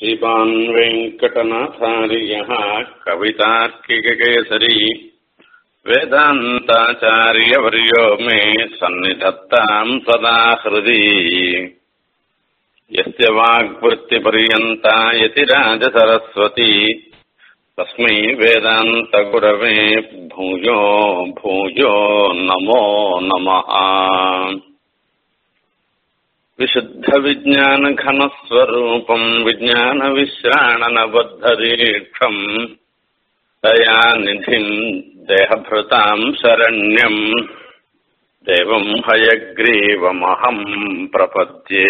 श्रीमान् वेङ्कटनाथार्यः कवितार्किककेसरी वेदान्ताचार्यवर्यो मे सन्निधत्ताम् सदा हृदि यस्य वाग्वृत्तिपर्यन्ता यतिराजसरस्वती तस्मै वेदान्तगुरवे भूयो भूयो नमो नमः विशुद्धविज्ञानघनस्वरूपम् विज्ञानविश्राणनबद्धदीक्षम् दयानिधिम् देहभृताम् शरण्यम् देवम् हयग्रीवमहम् प्रपद्ये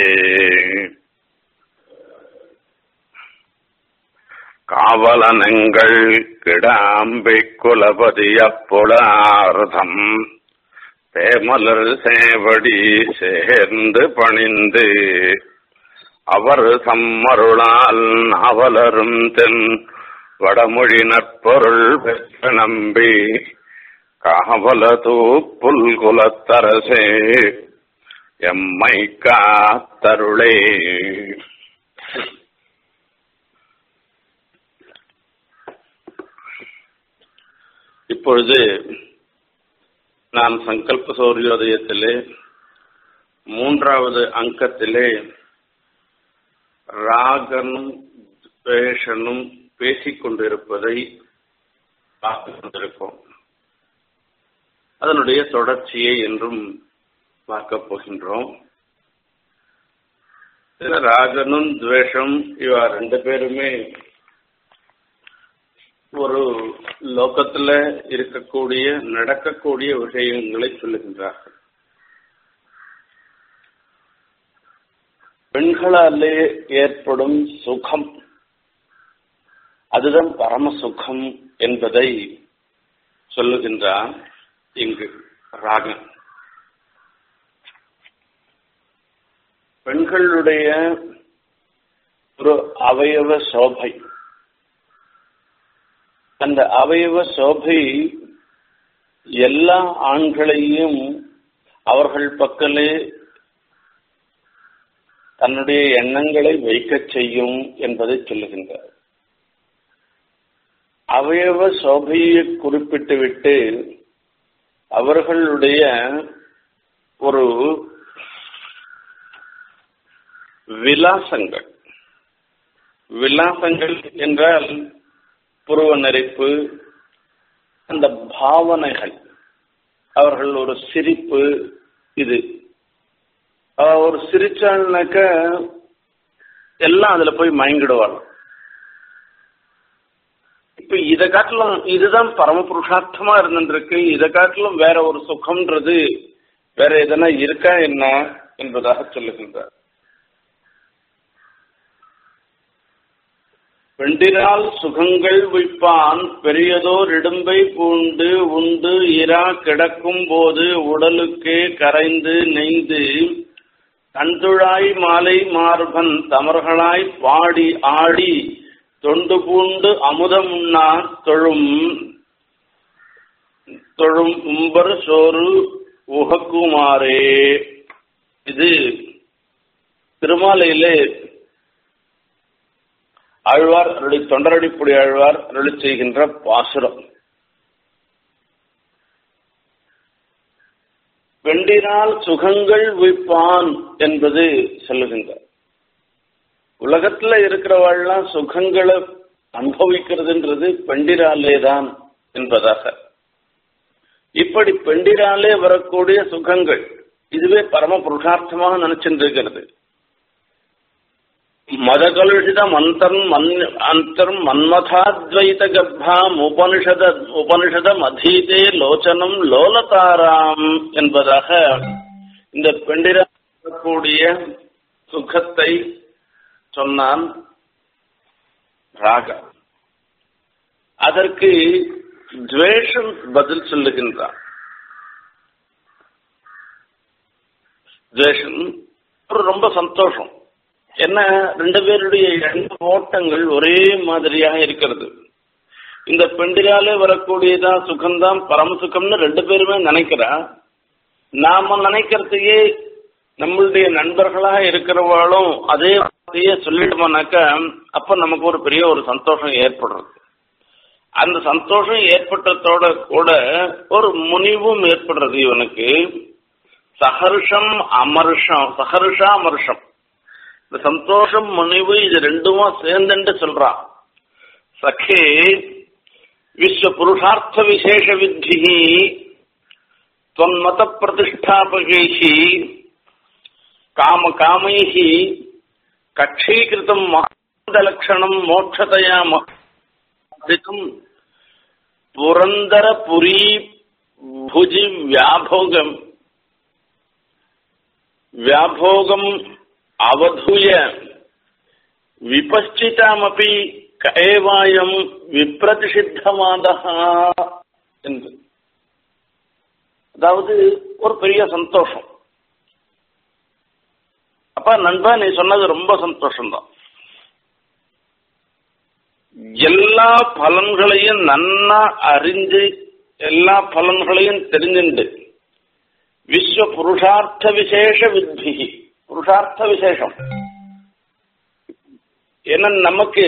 காவலனங்கள் கிடாம்பை குலபதியப்புடார்த்தம் தேமலர் சேவடி சேர்ந்து பணிந்து அவர் சம்மருளால் நாவலரும் தென் வடமொழி நற்பொருள் பெற்ற நம்பி காவலதூ புல்குலத்தரசே எம்மை காத்தருளே இப்பொழுது நாம் சங்கல்ப சௌரியோதயத்திலே மூன்றாவது அங்கத்திலே ராகனும் துவேஷனும் பேசிக் கொண்டிருப்பதை பார்த்து கொண்டிருக்கோம் அதனுடைய தொடர்ச்சியை என்றும் பார்க்க போகின்றோம் இதுல ராகனும் துவேஷம் இவ ரெண்டு பேருமே ஒரு லோகத்துல இருக்கக்கூடிய நடக்கக்கூடிய விஷயங்களை சொல்லுகின்றார்கள் பெண்களாலே ஏற்படும் சுகம் அதுதான் பரம சுகம் என்பதை சொல்லுகின்றார் இங்கு ராகன் பெண்களுடைய ஒரு அவயவ சோபை அந்த அவயவ சோபை எல்லா ஆண்களையும் அவர்கள் பக்கலே தன்னுடைய எண்ணங்களை வைக்கச் செய்யும் என்பதை சொல்லுகின்றார் அவயவ சோபையை குறிப்பிட்டுவிட்டு அவர்களுடைய ஒரு விலாசங்கள் விலாசங்கள் என்றால் புருவ நெறிப்பு அந்த பாவனைகள் அவர்கள் ஒரு சிரிப்பு இது ஒரு சிரிச்சாள்னாக்க எல்லாம் அதுல போய் மயங்கிடுவாள் இப்ப இதை காட்டிலும் இதுதான் பரம புருஷார்த்தமா இருந்துருக்கு இதை காட்டிலும் வேற ஒரு சுகம்ன்றது வேற எதனா இருக்கா என்ன என்பதாக சொல்லுகின்றார் பெண்டினால் சுகங்கள் வைப்பான் பெரியதோர் இடும்பை பூண்டு உண்டு இரா கிடக்கும் போது உடலுக்கே கரைந்து நெய்து கண்துழாய் மாலை மார்பன் தமர்களாய் பாடி ஆடி தொண்டு பூண்டு அமுதம் உண்ணா தொழும் தொழும் உம்பர் சோறு உகக்குமாரே இது திருமாலையிலே ஆழ்வார் அருளி தொண்டரடிப்புடி ஆழ்வார் அருளி செய்கின்ற பாசுரம் பெண்டினால் சுகங்கள் வைப்பான் என்பது சொல்லுகின்றார் உலகத்துல இருக்கிறவாள்லாம் சுகங்களை அனுபவிக்கிறதுன்றது பெண்டிராலே தான் என்பதாக இப்படி பெண்டிராலே வரக்கூடிய சுகங்கள் இதுவே பரம புருஷார்த்தமாக நினைச்சிட்டு இருக்கிறது மதகலுஷிதம் அந்தர் மன் அந்தர் மன்மதாத்வைத கர்ப்பாம் உபனிஷத உபனிஷதம் அதீதே லோச்சனம் லோலதாராம் என்பதாக இந்த பெண்டிரக்கூடிய சுகத்தை சொன்னான் ராக அதற்கு துவேஷம் பதில் சொல்லுகின்றான் துவேஷம் ரொம்ப சந்தோஷம் என்ன ரெண்டு பேருடைய எண்ண ஓட்டங்கள் ஒரே மாதிரியாக இருக்கிறது இந்த பெண்டிராலே வரக்கூடியதான் சுகம்தான் பரம சுகம்னு ரெண்டு பேருமே நினைக்கிறா நாம நினைக்கிறதையே நம்மளுடைய நண்பர்களா இருக்கிறவாளும் அதே வார்த்தையே சொல்லிட்டோம்னாக்க அப்ப நமக்கு ஒரு பெரிய ஒரு சந்தோஷம் ஏற்படுறது அந்த சந்தோஷம் ஏற்பட்டதோட கூட ஒரு முனிவும் ஏற்படுறது இவனுக்கு சஹர்ஷம் அமர்ஷம் சஹர்ஷா அமர்ஷம் இந்த சந்தோஷம் முனிவு இது ரெண்டுமா சேர்ந்துட்டு சொல்றான் சഖേ விஸ்வ புருஷார்த்த விசேஷ வித்தி त्वन्मत प्रतिष्ठापकैः काम कामैः कक्षीकृतम् महादलक्षणम् मोक्षतया महितम् पुरन्दरपुरी भुजि व्याभोगम् व्याभोगम् अवधूय विपश्चितामपि कएवायम् विप्रतिषिद्धवादः என்று அதாவது ஒரு பெரிய சந்தோஷம் அப்ப நண்பா நீ சொன்னது ரொம்ப சந்தோஷம்தான் எல்லா பலன்களையும் நன்னா அறிஞ்சு எல்லா பலன்களையும் தெரிஞ்சுண்டு விஸ்வ புருஷார்த்த விசேஷ வித்தி புருஷார்த்த விசேஷம் ஏன்னா நமக்கு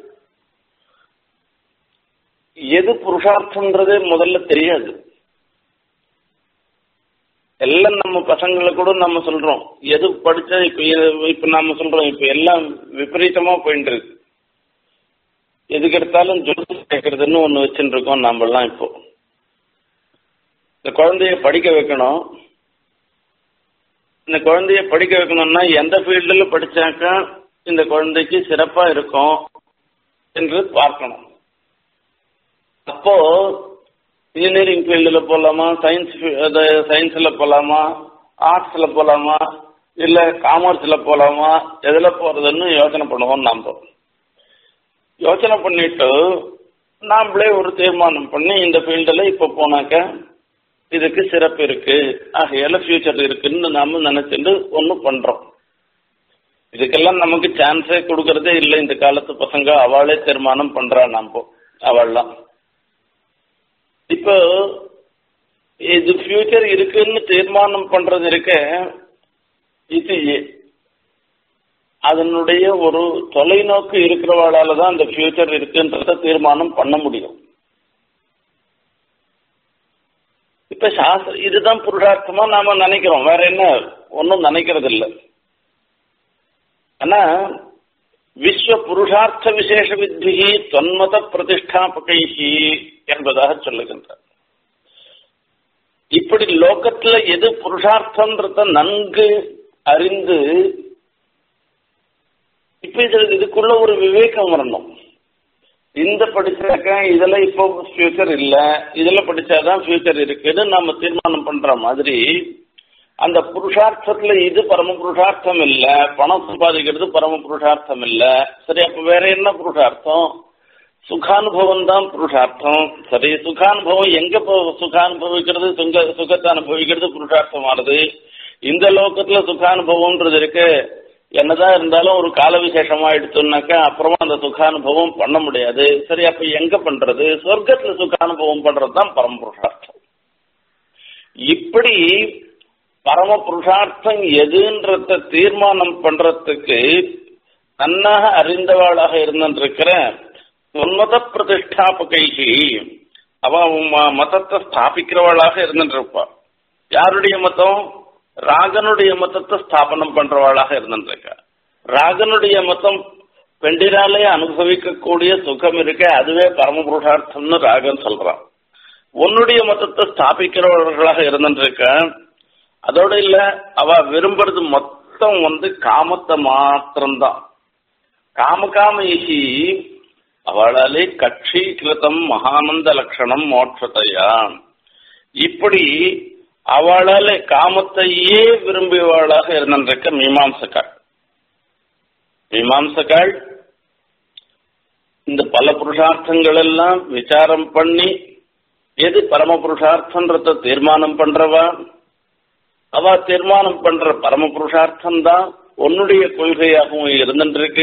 எது புருஷார்த்தம்ன்றதே முதல்ல தெரியாது எல்லாம் நம்ம பசங்களை கூட நம்ம சொல்றோம் எது படிச்சா இப்ப இப்ப நாம சொல்றோம் இப்ப எல்லாம் விபரீதமா போயிட்டு இருக்கு எதுக்கு எடுத்தாலும் ஜோசியம் கேட்கறதுன்னு ஒண்ணு வச்சுட்டு இருக்கோம் நாமெல்லாம் இப்போ இந்த குழந்தைய படிக்க வைக்கணும் இந்த குழந்தைய படிக்க வைக்கணும்னா எந்த ஃபீல்டுல படிச்சாக்கா இந்த குழந்தைக்கு சிறப்பா இருக்கும் என்று பார்க்கணும் அப்போ இன்ஜினியரிங் ஃபீல்டில் போகலாமா சயின்ஸ் சயின்ஸில் போகலாமா ஆர்ட்ஸில் போகலாமா இல்லை காமர்ஸில் போகலாமா எதில் போகிறதுன்னு யோசனை பண்ணுவோம் நாம் யோசனை பண்ணிட்டு நாம்ளே ஒரு தீர்மானம் பண்ணி இந்த ஃபீல்டில் இப்போ போனாக்க இதுக்கு சிறப்பு இருக்கு ஆகையால ஃபியூச்சர் இருக்குன்னு நாம நினைச்சிட்டு ஒன்று பண்றோம் இதுக்கெல்லாம் நமக்கு சான்ஸே கொடுக்கறதே இல்லை இந்த காலத்து பசங்க அவளே தீர்மானம் பண்றா நாம அவள்லாம் இப்போ இது ஃபியூச்சர் இருக்குன்னு தீர்மானம் பண்றது இருக்க இது அதனுடைய ஒரு தொலைநோக்கு இருக்கிறவாளால தான் அந்த ஃபியூச்சர் இருக்குன்றத தீர்மானம் பண்ண முடியும் இப்ப சாஸ்திர இதுதான் புருஷார்த்தமா நாம நினைக்கிறோம் வேற என்ன ஒன்றும் நினைக்கிறது இல்லை ஆனா விஸ்வ புருஷார்த்த விசேஷ வித்விகி தொன்மத பிரதிஷ்டாபகைகி என்பதாக சொல்லுகின்றார் இப்படி லோகத்துல எது புருஷார்த்தம்ன்றத நன்கு அறிந்து இப்ப இதுல இதுக்குள்ள ஒரு விவேகம் வரணும் இந்த படிச்சாக்க இதுல இப்போ ஃபியூச்சர் இல்ல இதுல படிச்சாதான் ஃபியூச்சர் இருக்குன்னு நாம தீர்மானம் பண்ற மாதிரி அந்த புருஷார்த்தத்துல இது பரம புருஷார்த்தம் இல்ல பணம் சம்பாதிக்கிறது பரம புருஷார்த்தம் இல்ல சரி அப்ப வேற என்ன புருஷார்த்தம் சுகானுபவம் தான் புருஷார்த்தம் சரி சுகானுபவம் எங்க சுகானுபவிக்கிறது சுங்க சுகத்தை அனுபவிக்கிறது புருஷார்த்தமானது இந்த லோகத்துல சுகானுபவம்ன்றது இருக்கு என்னதான் இருந்தாலும் ஒரு கால விசேஷமா எடுத்தோம்னாக்கா அப்புறமா அந்த சுகானுபவம் பண்ண முடியாது சரி அப்ப எங்க பண்றது சொர்க்கத்துல சுகானுபவம் பண்றது தான் பரம புருஷார்த்தம் இப்படி பரம புருஷார்த்தம் எதுன்றத தீர்மானம் பண்றதுக்கு நன்னாக அறிந்தவாளாக இருந்திருக்கிற உன்மத பிரதிஷ்டாபகைகி அவ மதத்தை ஸ்தாபிக்கிறவளாக இருந்துருப்பா யாருடைய மதம் ராகனுடைய மதத்தை ஸ்தாபனம் பண்றவாளாக இருந்துருக்கா ராகனுடைய மதம் பெண்டிராலே அனுபவிக்கக்கூடிய சுகம் இருக்க அதுவே பரம புருஷார்த்தம்னு ராகன் சொல்றான் உன்னுடைய மதத்தை ஸ்தாபிக்கிறவர்களாக இருந்துருக்க அதோட இல்ல அவ விரும்புறது மொத்தம் வந்து காமத்தை மாத்திரம்தான் காம காமயிஷி அவளாலே கட்சி கிருதம் மகானந்த லட்சணம் மோட்சத்தையா இப்படி அவளால காமத்தையே விரும்பியவாளாக இருந்திருக்க மீமாம்சக்காள் மீமாம்சக்காள் இந்த பல புருஷார்த்தங்கள் எல்லாம் விசாரம் பண்ணி எது பரம புருஷார்த்தன்றத தீர்மானம் பண்றவா அவ தீர்மானம் பண்ற பரம புருஷார்த்தம் தான் உன்னுடைய கொள்கையாகவும் இருந்துருக்கு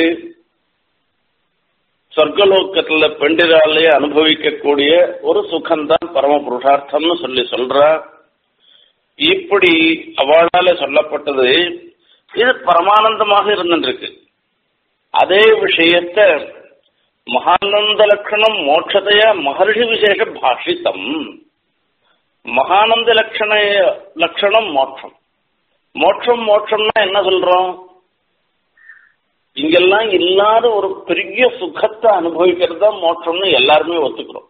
சொர்க்கலோக்கத்துல பெண்டிராலே அனுபவிக்கக்கூடிய ஒரு சுகம்தான் பரம புருஷார்த்தம்னு சொல்லி சொல்ற இப்படி அவளால சொல்லப்பட்டது இது பரமானந்தமாக இருந்துருக்கு அதே விஷயத்த மகானந்த லட்சணம் மோட்சதைய மகர்ஷி விசேஷ பாஷித்தம் மகானந்த லட்சண லட்சணம் மோட்சம் மோட்சம் மோட்சம்னா என்ன சொல்றோம் இங்கெல்லாம் இல்லாத ஒரு பெரிய சுகத்தை அனுபவிக்கிறது தான் மோட்சம்னு எல்லாருமே ஒத்துக்கிறோம்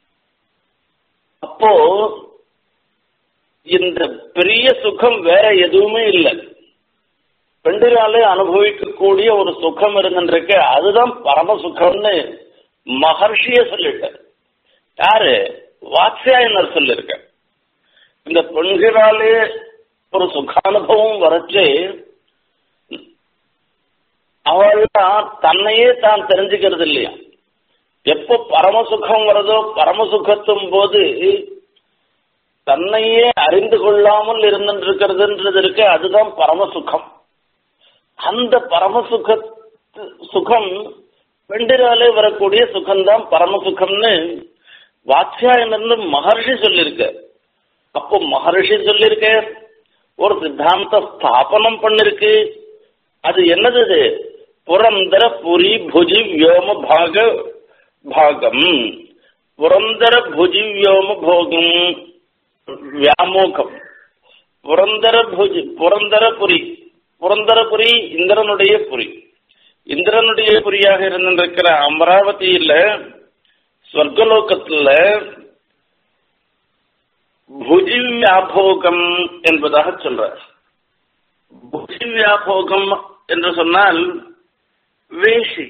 அப்போ இந்த பெரிய சுகம் வேற எதுவுமே இல்லை பெண்டிராலே அனுபவிக்கக்கூடிய ஒரு சுகம் இருந்துருக்கு அதுதான் பரம சுகம்னு மகர்ஷிய சொல்லிட்டார் யாரு வாத்யாயனர் சொல்லிருக்க இந்த பெண்களாலே ஒரு சுகானுபவம் வரைச்சு அவள்லாம் தன்னையே தான் தெரிஞ்சுக்கிறது இல்லையா எப்போ பரமசுகம் வருதோ பரமசுகத்தும் போது தன்னையே அறிந்து கொள்ளாமல் இருந்துருக்கிறதுன்றது இருக்கு அதுதான் பரமசுகம் அந்த பரமசுக சுகம் பெண்டிராலே வரக்கூடிய சுகம்தான் பரமசுகம்னு வாத்யாயனன்னு மகர்ஷி சொல்லியிருக்க அப்போ மகர்ஷி சொல்லியிருக்க ஒரு சித்தாந்த ஸ்தாபனம் பண்ணிருக்கு அது என்னது இது புரந்தர புரி புஜி வியோம பாக பாகம் புரந்தர புஜி வியோம போகம் வியாமோகம் புரந்தர புஜி புரந்தரபுரி புரந்தரபுரி இந்திரனுடைய புரி இந்திரனுடைய புரியாக இருந்திருக்கிற அமராவதியில சொர்க்கலோகத்துல புஜி வியாபோகம் என்பதாக சொல்ற புஜி வியாபோகம் என்று சொன்னால் வேஷி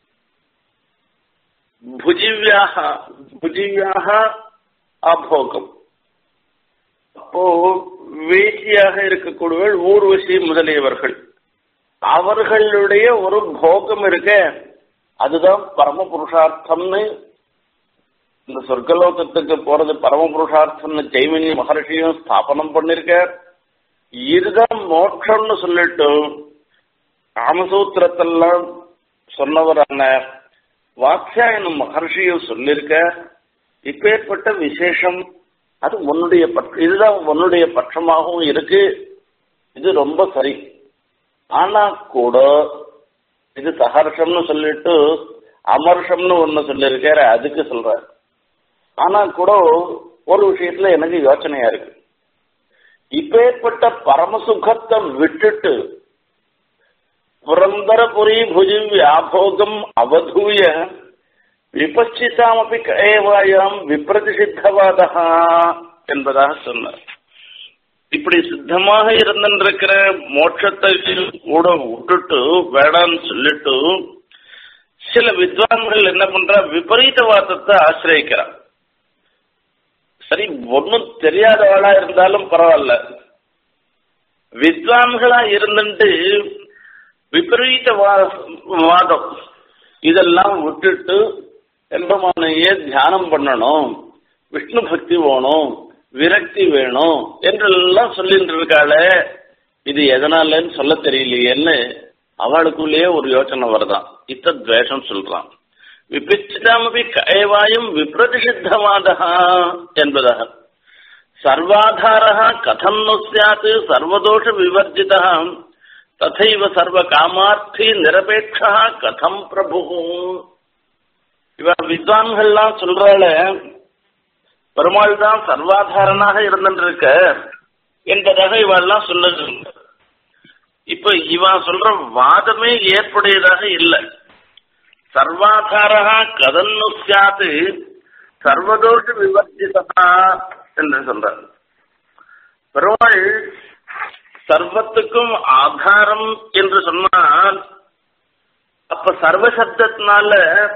புஜிவியாக புஜிவியாக அபோகம் அப்போ வேசியாக இருக்கக்கூடியவர்கள் ஊர்வசி முதலியவர்கள் அவர்களுடைய ஒரு போகம் இருக்க அதுதான் பரம புருஷார்த்தம்னு இந்த சொர்க்கலோகத்துக்கு போறது பரம புருஷார்த்தம்னு ஜெய்மினி மகர்ஷியும் ஸ்தாபனம் பண்ணிருக்க இதுதான் மோட்சம்னு சொல்லிட்டு காமசூத்திரத்தெல்லாம் சொன்னவரான வாத்யாயனம் மகர்ஷியும் சொல்லியிருக்க இப்பேற்பட்ட விசேஷம் அது உன்னுடைய பட்ச இதுதான் உன்னுடைய பட்சமாகவும் இருக்கு இது ரொம்ப சரி ஆனா கூட இது சஹர்ஷம்னு சொல்லிட்டு அமர்ஷம்னு ஒண்ணு சொல்லியிருக்காரு அதுக்கு சொல்றாரு ஆனா கூட ஒரு விஷயத்துல எனக்கு யோசனையா இருக்கு இப்பேற்பட்ட பரமசுகத்தை விட்டுட்டு புரந்தரபுரி புஜி வியாபோகம் அவதூய விபச்சிதாமபி ஏவாயாம் விப்ரதிசித்தவாதா என்பதாக சொன்னார் இப்படி சித்தமாக இருந்திருக்கிற மோட்சத்தை கூட விட்டுட்டு வேடான்னு சொல்லிட்டு சில வித்வான்கள் என்ன பண்றா விபரீதவாதத்தை ஆசிரியக்கிறான் சரி ஒன்னும் தெரியாதவளா இருந்தாலும் பரவாயில்ல வித்வான்களா இருந்துட்டு விபரீத வாதம் இதெல்லாம் விட்டுட்டு எம்பெருமானையே தியானம் பண்ணணும் விஷ்ணு பக்தி வேணும் விரக்தி வேணும் என்றெல்லாம் சொல்லிட்டு இருக்காளே இது எதனாலன்னு சொல்ல தெரியலையேன்னு அவளுக்குள்ளேயே ஒரு யோசனை வருதான் இத்த துவேஷம் சொல்றான் விபிச்சிதாமபி கயவாயும் விப்ரதிஷித்தவாதா என்பதாக சர்வாதாரா கதம் நு சாத் சர்வதோஷ விவர்ஜிதா ததைவ சர்வ காமார்த்தி நிரபேட்சா கதம் பிரபு இவ வித்வான்கள்லாம் சொல்றால பெருமாள் தான் சர்வாதாரனாக இருந்திருக்க என்பதாக இவெல்லாம் சொல்லுது இப்ப இவன் சொல்ற வாதமே ஏற்புடையதாக இல்லை சர்வாதாரா கதன்னு சாத்து சர்வதோஷ விவர்ஜிதா என்று சொல்றார் பெருமாள் சர்வத்துக்கும் ஆதாரம் என்று சொன்னால் அப்ப சர்வசப்தத்தினால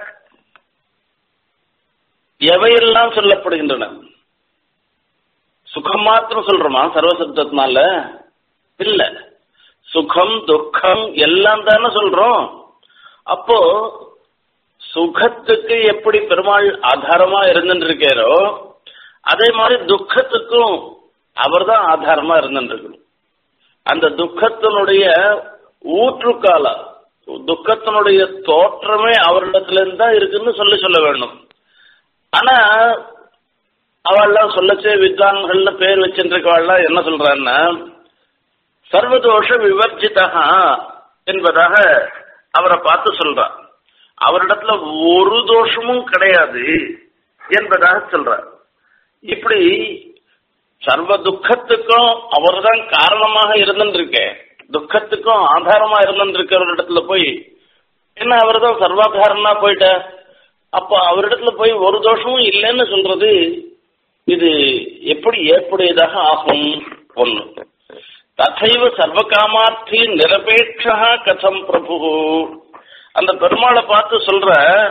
எவையெல்லாம் சொல்லப்படுகின்றன சுகம் மாத்திரம் சொல்றோமா சர்வசப்தத்தினால இல்ல சுகம் துக்கம் எல்லாம் தானே சொல்றோம் அப்போ சுகத்துக்கு எப்படி பெருமாள் ஆதாரமா இருந்துருக்காரோ அதே மாதிரி துக்கத்துக்கும் அவர் தான் ஆதாரமா இருந்துருக்கணும் அந்த துக்கத்தினுடைய ஊற்றுக்கால துக்கத்தினுடைய தோற்றமே அவரிடத்துல இருந்து தான் இருக்குன்னு சொல்லி சொல்ல வேண்டும் ஆனா அவள்லாம் சொல்லச்சே வித்வான்கள்னு பேர் வச்சுருக்கவாள்லாம் என்ன சொல்றான்னா சர்வதோஷ விவர்ஜிதா என்பதாக அவரை பார்த்து சொல்றார் அவரிடத்துல ஒரு தோஷமும் கிடையாது என்பதாக சொல்றார் இப்படி சர்வ துக்கத்துக்கும் அவர்தான் காரணமாக இருந்துருக்கேன் துக்கத்துக்கும் ஆதாரமா இருந்துருக்கிறவரிடத்துல போய் என்ன அவர் தான் சர்வாதாரனா போயிட்ட அப்ப அவரிடத்துல போய் ஒரு தோஷமும் இல்லைன்னு சொல்றது இது எப்படி ஏற்புடையதாக ஆகும் ஒண்ணு ததைவ சர்வகாமார்த்தி நிரபேட்சா கதம் பிரபு அந்த பெருமாளை பார்த்து சொல்ற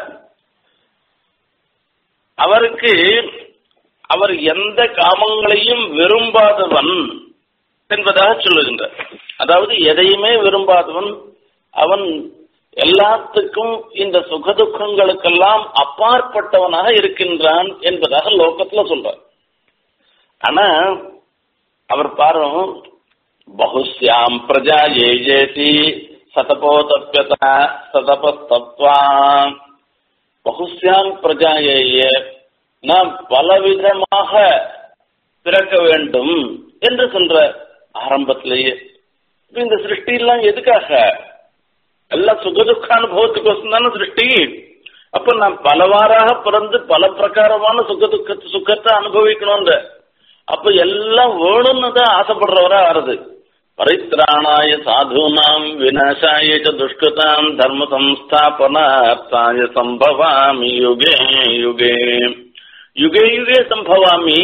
அவருக்கு அவர் எந்த காமங்களையும் விரும்பாதவன் என்பதாக சொல்லுகின்றார் அதாவது எதையுமே விரும்பாதவன் அவன் எல்லாத்துக்கும் இந்த சுகதுக்கங்களுக்கெல்லாம் அப்பாற்பட்டவனாக இருக்கின்றான் என்பதாக லோகத்துல சொல்றார் ஆனா அவர் பாரு பகுஸ்யாம் பிரஜா ஏஜேதி சதபோதப்பியதா சதபஸ்தத்வா பகுஸ்யாம் பிரஜா ஏய நாம் பலவிதமாக பிறக்க வேண்டும் என்று சொல்ற ஆரம்பத்திலேயே இந்த சிருஷ்டி எல்லாம் எதுக்காக எல்லாம் சுகதுக்க அனுபவத்துக்கோசம் தானே சிருஷ்டி அப்ப நாம் பலவாறாக பிறந்து பல பிரகாரமான சுகதுக்க சுகத்தை அனுபவிக்கணும்ன்ற அப்ப எல்லாம் வேணும்னு தான் ஆசைப்படுறவரா ஆறுது பரித்ராணாய சாதுனாம் விநாசாய துஷ்கதாம் தர்ம சம்ஸ்தாபனார்த்தாய சம்பவாமி யுகே யுகே யுகே யுகே சம்பவாமி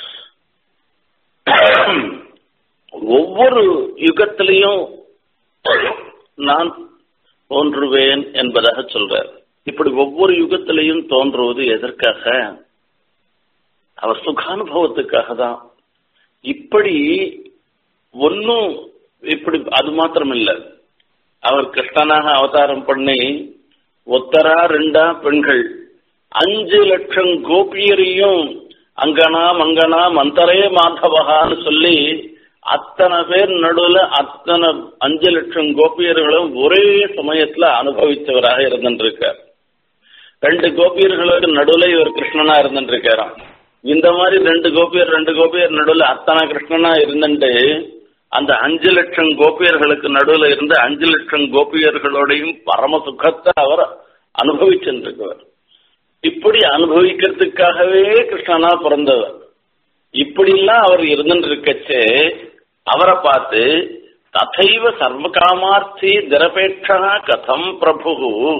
ஒவ்வொரு யுகத்திலையும் நான் தோன்றுவேன் என்பதாக சொல்றார் இப்படி ஒவ்வொரு யுகத்திலையும் தோன்றுவது எதற்காக அவர் சுகானுபவத்துக்காக தான் இப்படி ஒன்னும் இப்படி அது மாத்திரம் இல்ல அவர் கிருஷ்ணனாக அவதாரம் பண்ணி ஒத்தரா ரெண்டா பெண்கள் அஞ்சு லட்சம் கோபியரையும் அங்கனா மங்கனா மந்தரே மாதவகான்னு சொல்லி அத்தனை பேர் நடுவுல அத்தனை அஞ்சு லட்சம் கோபியர்களும் ஒரே சமயத்துல அனுபவிச்சவராக இருந்துருக்கார் ரெண்டு கோபியர்களுக்கு நடுவுல இவர் கிருஷ்ணனா இருந்துருக்காராம் இந்த மாதிரி ரெண்டு கோபியர் ரெண்டு கோபியர் நடுவுல அத்தனை கிருஷ்ணனா இருந்துட்டு அந்த அஞ்சு லட்சம் கோபியர்களுக்கு நடுவுல இருந்து அஞ்சு லட்சம் கோபியர்களோடையும் பரம சுகத்தை அவர் அனுபவிச்சுருக்கவர் இப்படி அனுபவிக்கிறதுக்காகவே கிருஷ்ணனா பிறந்தவர் இப்படிலாம் அவர் இருந்துருக்கச்சே அவரை பார்த்து ததைவ சர்வகாமார்த்தி திரபேட்சா கதம் பிரபு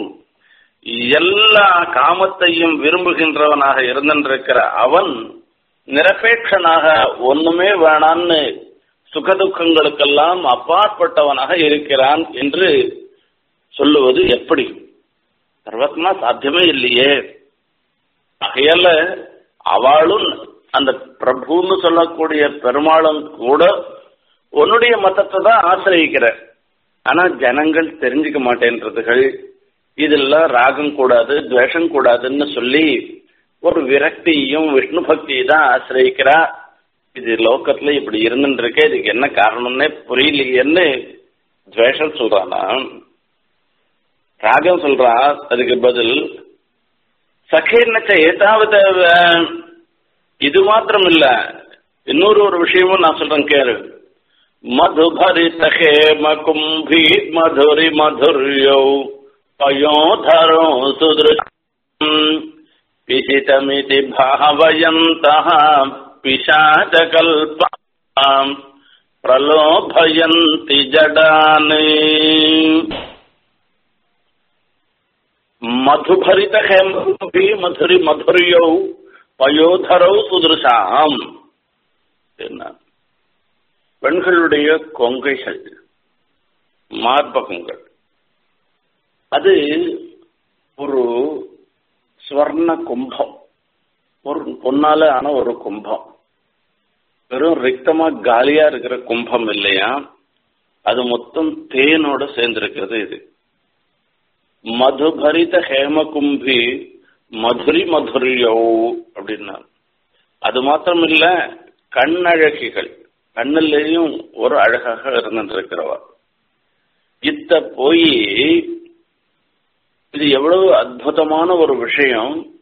எல்லா காமத்தையும் விரும்புகின்றவனாக இருந்திருக்கிற அவன் நிரபேட்சனாக ஒண்ணுமே வேணான்னு சுகதுக்கங்களுக்கெல்லாம் அப்பாற்பட்டவனாக இருக்கிறான் என்று சொல்லுவது எப்படி சர்வத்மா சாத்தியமே இல்லையே ஆகையால அவளும் அந்த பிரபுன்னு சொல்லக்கூடிய பெருமாளும் கூட உன்னுடைய மதத்தை தான் ஆசிரியிக்கிற ஆனா ஜனங்கள் தெரிஞ்சுக்க மாட்டேன்றதுகள் இதெல்லாம் ராகம் கூடாது துவேஷம் கூடாதுன்னு சொல்லி ஒரு விரக்தியும் விஷ்ணு பக்தியை தான் ஆசிரியிக்கிறா இது லோக்கத்துல இப்படி இருந்துட்டு இருக்க இதுக்கு என்ன காரணம்னே புரியலையேன்னு துவேஷம் சொல்றானா ராகம் சொல்றா அதுக்கு பதில் சഖேன்னச்ச ஏதாவது இது மாத்திரம் இல்ல இன்னொரு ஒரு விஷயமும் நான் சொல்றேன் கேரு மதுபரித ஹேம கும்பி மதுரி மதுரியோ பயோதரோ சுதிருஷம் பிசிதமிதி பாவயந்தः பிசாச்சகல்பாம் பிரலோभयन्ति ஜடானே மதுபரித ஹேமி மதுரி மதுரியோ பயோதரோ சுதிருஷாம் என்ன பெண்களுடைய கொங்கைகள் மார்பகங்கள் அது ஒரு ஸ்வர்ண கும்பம் ஒரு பொன்னால ஆன ஒரு கும்பம் வெறும் ரிக்தமா காலியா இருக்கிற கும்பம் இல்லையா அது மொத்தம் தேனோட சேர்ந்திருக்கிறது இது மதுபரித ஹேம கும்பி மதுரி மதுரியோ அப்படின்னா அது மாத்திரம் இல்ல கண்ணழகிகள் கண்ணிலேயும் ஒரு அழகாக இருந்துருக்கிறவா இத்த போய் இது எவ்வளவு அற்புதமான ஒரு விஷயம்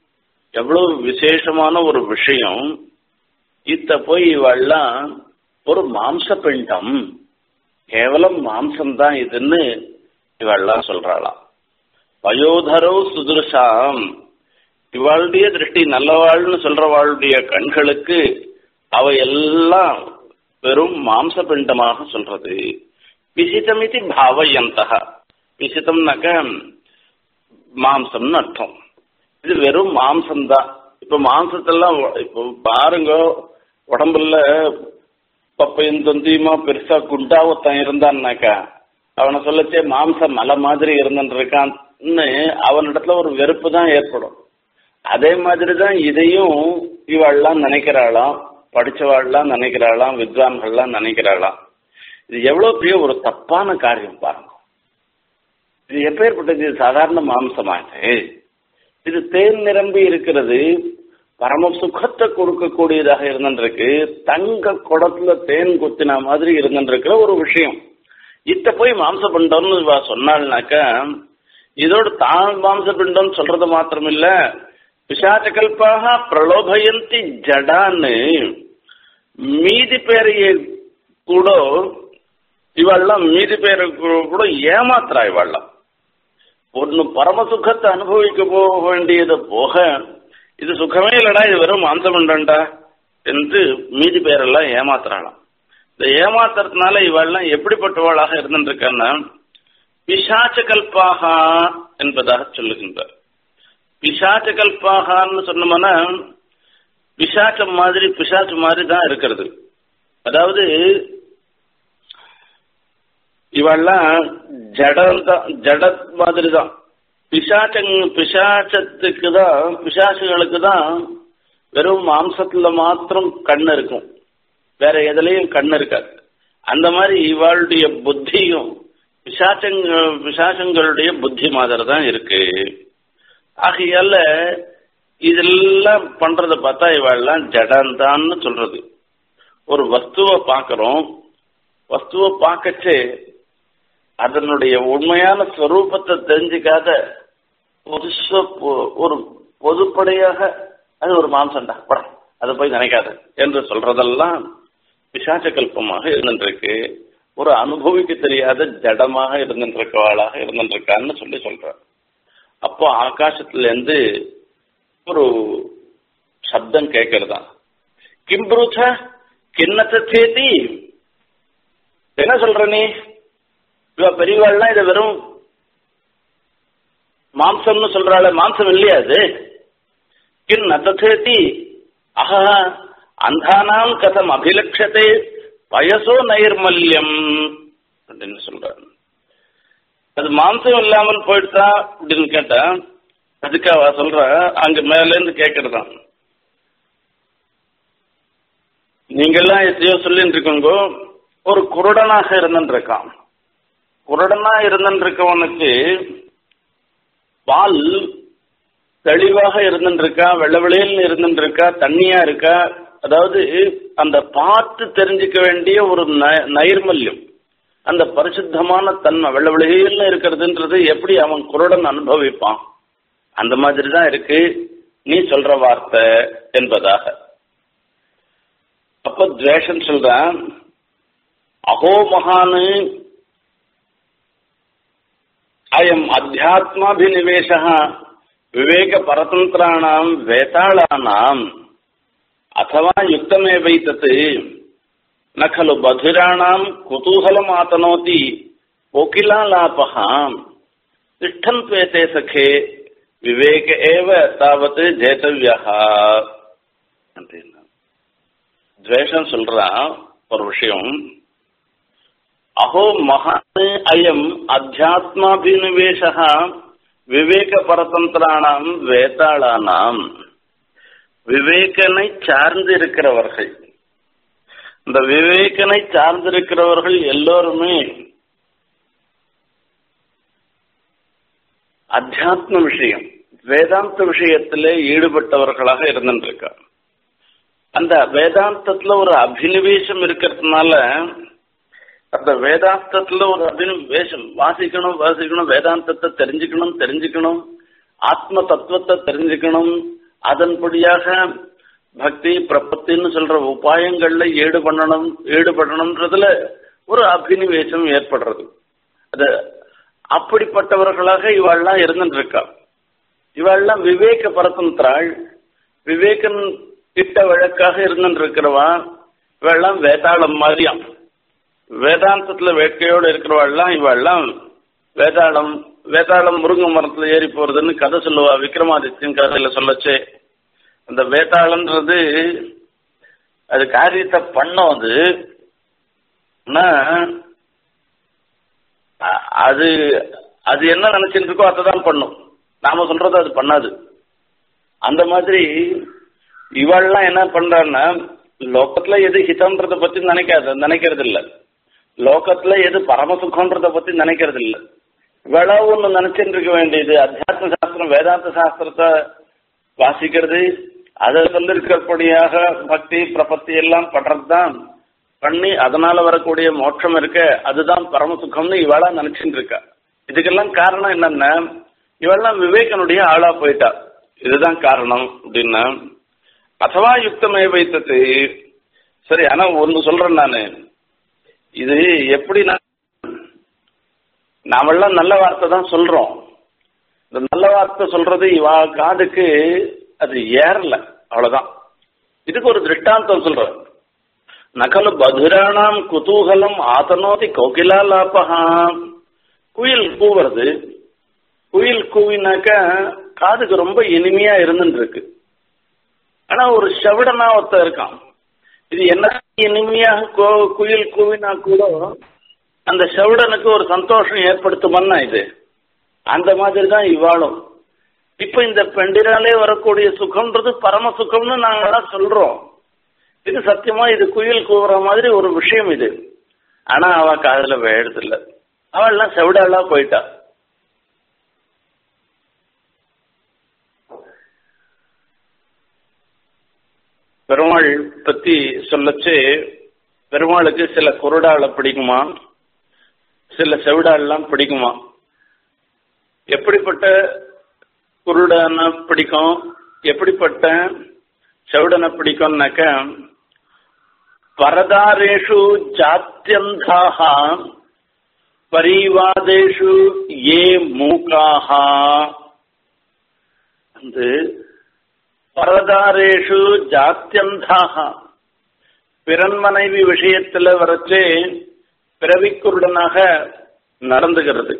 எவ்வளவு விசேஷமான ஒரு விஷயம் இத்த போய் இவெல்லாம் ஒரு மாம்ச பிண்டம் கேவலம் மாம்சம்தான் இதுன்னு இவெல்லாம் சொல்றாளாம் வயோதரோ சுதுருஷாம் இவாளுடைய திருஷ்டி நல்லவாள்னு சொல்றவாளுடைய கண்களுக்கு அவ எல்லாம் வெறும் மாம்ச பிண்டமாக சொல்றது பிசிதமிதி பாவயந்தக பிசிதம்னாக்க மாம்சம்னு அர்த்தம் இது வெறும் மாம்சம்தான் இப்ப மாம்சத்தெல்லாம் இப்போ பாருங்க உடம்புல பப்பையும் தொந்தியுமா பெருசா குண்டா ஒருத்தன் இருந்தான்னாக்கா அவனை சொல்லச்சே மாம்ச மலை மாதிரி இருந்துட்டு இருக்கான்னு அவனிடத்துல ஒரு வெறுப்பு தான் ஏற்படும் அதே மாதிரி தான் இதையும் இவாள்லாம் நினைக்கிறாளாம் படிச்சவாள்லாம் நினைக்கிறாளாம் வித்வான்கள்லாம் நினைக்கிறாளாம் இது எவ்வளவு பெரிய ஒரு தப்பான காரியம் பாருங்க இது எப்பேற்பட்டது இது சாதாரண மாம்சமாக இது தேன் நிரம்பி இருக்கிறது பரம சுகத்தை கொடுக்கக்கூடியதாக இருந்துருக்கு தங்க குடத்துல தேன் குத்தின மாதிரி இருந்துருக்கிற ஒரு விஷயம் இத்த போய் மாம்ச பிண்டம்னு இவ சொன்னாள்னாக்கா இதோட தான் மாம்ச பிண்டம் சொல்றது மாத்திரம் இல்ல பிசாச்சகல்பாக பிரலோபயந்தி ஜடான்னு மீதி பேரைய கூட இவாள்லாம் மீதி பேரை கூட ஏமாத்துறா இவாள்லாம் ஒன்னு பரம சுகத்தை அனுபவிக்க போக வேண்டியது போக இது சுகமே இல்லடா இது வெறும் மாம்சமண்டா என்று மீதி பேரெல்லாம் ஏமாத்துறாளாம் இந்த ஏமாத்துறதுனால இவெல்லாம் எப்படிப்பட்டவளாக இருந்துருக்கான்னா பிசாச்ச கல்பாகா என்பதாக சொல்லுகின்றார் பிசாச்ச கல்பாகான்னு சொன்னோம்னா பிசாச்சம் மாதிரி பிசாச்சு மாதிரி தான் இருக்கிறது அதாவது இவெல்லாம் ஜடம் தான் ஜட மாதிரி தான் பிசாச்சங் பிசாச்சத்துக்கு தான் பிசாசுகளுக்கு தான் வெறும் மாம்சத்துல மாத்திரம் கண் இருக்கும் வேற எதுலையும் கண் இருக்காது அந்த மாதிரி இவாளுடைய புத்தியும் பிசாச்சங்க பிசாசங்களுடைய புத்தி மாதிரி தான் இருக்கு ஆகையால இதெல்லாம் பண்றத பார்த்தா இவாள்லாம் ஜடந்தான்னு சொல்றது ஒரு வஸ்துவை பார்க்கறோம் வஸ்துவை பார்க்கச்சே அதனுடைய உண்மையான ஸ்வரூபத்தை தெரிஞ்சுக்காத புதுச ஒரு பொதுப்படையாக அது ஒரு மாம்சம்டா பட அதை போய் நினைக்காத என்று சொல்றதெல்லாம் பிசாச்ச கல்பமாக இருந்துருக்கு ஒரு அனுபவிக்க தெரியாத ஜடமாக இருந்துருக்கவாளாக இருந்துருக்கான்னு சொல்லி சொல்ற அப்போ ஆகாசத்துல இருந்து ஒரு சப்தம் கேட்கறதா கிம்ப்ரூச்ச கிண்ணத்தை சேத்தி என்ன சொல்ற நீ இவ பெரியவாள்லாம் இதை வெறும் மாம்சம்னு சொல்றாள் மாம்சம் இல்லையா அது கிம் நத்தேதி அஹா அந்தானாம் கதம் அபிலட்சத்தை வயசோ நைர்மல்யம் அப்படின்னு சொல்றாரு அது மாம்சம் இல்லாமல் போயிடுதா அப்படின்னு கேட்டா அதுக்கு அவ சொல்ற அங்க மேல இருந்து கேட்கறதான் நீங்கெல்லாம் எத்தையோ சொல்லிட்டு இருக்கோங்க ஒரு குருடனாக இருந்துருக்கான் குருடனா இருந்துருக்கவனுக்கு பால் தெளிவாக இருந்துருக்கா வெள்ள வெளியில் இருந்துருக்கா தண்ணியா இருக்கா அதாவது அந்த பார்த்து தெரிஞ்சுக்க வேண்டிய ஒரு நைர்மல்யம் அந்த பரிசுத்தமான தன்மை வெள்ள வெளியில் இருக்கிறதுன்றது எப்படி அவன் குருடன் அனுபவிப்பான் அந்த மாதிரி தான் இருக்கு நீ சொல்ற வார்த்தை என்பதாக அப்ப துவேஷம் சொல்றான் அஹோ மகானு அயம் அத்தியாத்மாபினிவேஷ விவேக பரதந்திராணாம் வேதாளானாம் அத்தவா யுக்தமேவைத்தத் ந खलु बधिराणाम् कुतूहलम् आतनोति कोकिलालापः तिष्ठन् त्वेते सखे விவேக ஏவ தாவது ஜேதவியா அப்படின்னா துவேஷம் சொல்றான் ஒரு விஷயம் அஹோ மகான் அயம் அத்தியாத்மாபினிவேஷ விவேக பரதந்திரானாம் வேதாளானாம் விவேகனை சார்ந்து இருக்கிறவர்கள் இந்த விவேகனை சார்ந்திருக்கிறவர்கள் எல்லோருமே அத்தியாத்ம விஷயம் வேதாந்த விஷயத்திலே ஈடுபட்டவர்களாக இருந்துருக்கா அந்த வேதாந்தத்துல ஒரு அபினிவேசம் இருக்கிறதுனால அந்த வேதாந்தத்துல ஒரு அபினிவேசம் வாசிக்கணும் வாசிக்கணும் வேதாந்தத்தை தெரிஞ்சுக்கணும் தெரிஞ்சுக்கணும் ஆத்ம தத்துவத்தை தெரிஞ்சுக்கணும் அதன்படியாக பக்தி பிரபத்தின்னு சொல்ற உபாயங்கள்ல ஈடுபடணும் ஈடுபடணும்ன்றதுல ஒரு அபினிவேசம் ஏற்படுறது அது அப்படிப்பட்டவர்களாக இவாள்லாம் இருந்துட்டு இருக்கா இவாள்லாம் விவேக பரதந்திராள் விவேகன் கிட்ட வழக்காக இருந்துட்டு இருக்கிறவா இவெல்லாம் வேதாளம் மாதிரியாம் வேதாந்தத்துல வேட்கையோடு இருக்கிறவாள்லாம் இவாள்லாம் வேதாளம் வேதாளம் முருங்கை மரத்துல ஏறி போறதுன்னு கதை சொல்லுவா விக்ரமாதித்யன் கதையில சொல்லச்சே அந்த வேதாளம்ன்றது அது காரியத்தை பண்ணும் அது ஆனா அது அது என்ன நினைச்சிட்டு இருக்கோ அதை தான் பண்ணும் நாம சொல்றது அது பண்ணாது அந்த மாதிரி இவாள்லாம் என்ன பண்றான்னா லோகத்துல எது ஹிதம்ன்றத பத்தி நினைக்காது நினைக்கிறது இல்ல லோகத்துல எது பரமசுகம்ன்றத பத்தி நினைக்கிறது இல்ல இவளா ஒண்ணு நினைச்சிட்டு இருக்க வேண்டியது அத்தியாத்ம சாஸ்திரம் வேதாந்த சாஸ்திரத்தை வாசிக்கிறது அதை சொல்லிருக்கிறபடியாக பக்தி பிரபத்தி எல்லாம் பண்றதுதான் பண்ணி அதனால வரக்கூடிய மோட்சம் இருக்க அதுதான் பரமசுகம்னு இவளா நினைச்சுட்டு இருக்கா இதுக்கெல்லாம் காரணம் என்னன்னா இவெல்லாம் விவேகனுடைய ஆளா போயிட்டா இதுதான் காரணம் அப்படின்னா அசவா யுக்தமே வைத்தது சரி ஆனா ஒன்னு சொல்றேன் நானு இது எப்படி நாமெல்லாம் நல்ல வார்த்தை தான் சொல்றோம் இந்த நல்ல வார்த்தை சொல்றது இவா காதுக்கு அது ஏறல அவ்வளவுதான் இதுக்கு ஒரு திருஷ்டாந்தம் சொல்றேன் நகலு பதுராணாம் குதூகலம் ஆதனோதி கோகிலா லாபகா குயில் கூவுறது குயில் கூவினாக்க காதுக்கு ரொம்ப இனிமையா இருந்துட்டு இருக்கு ஆனா ஒரு செவிடனா ஒருத்தன் இருக்கான் இது என்ன இனிமையா குயில் கூவினா கூட அந்த செவிடனுக்கு ஒரு சந்தோஷம் ஏற்படுத்துமன்னா இது அந்த மாதிரி தான் இவாளும் இப்ப இந்த பெண்டிராலே வரக்கூடிய சுகம்ன்றது பரம சுகம்னு நாங்களாம் சொல்றோம் இது சத்தியமா இது குயில் கூவுற மாதிரி ஒரு விஷயம் இது ஆனா அவ காதல வேடுது இல்ல அவள்லாம் செவிடாளா போயிட்டா பெருமாள் பத்தி சொல்லச்சு பெருமாளுக்கு சில குருடாள பிடிக்குமா சில செவிடாள்லாம் பிடிக்குமா எப்படிப்பட்ட குருடனை பிடிக்கும் எப்படிப்பட்ட செவிடனை பிடிக்கும்னாக்க பரதாரேஷு ஜாத்தியந்தாக பரிவாதேஷு ஏ மூக்காக அந்த பரதாரேஷு ஜாத்தியந்தாக பிறன் மனைவி விஷயத்துல வரச்சே பிறவிக்குருடனாக நடந்துகிறது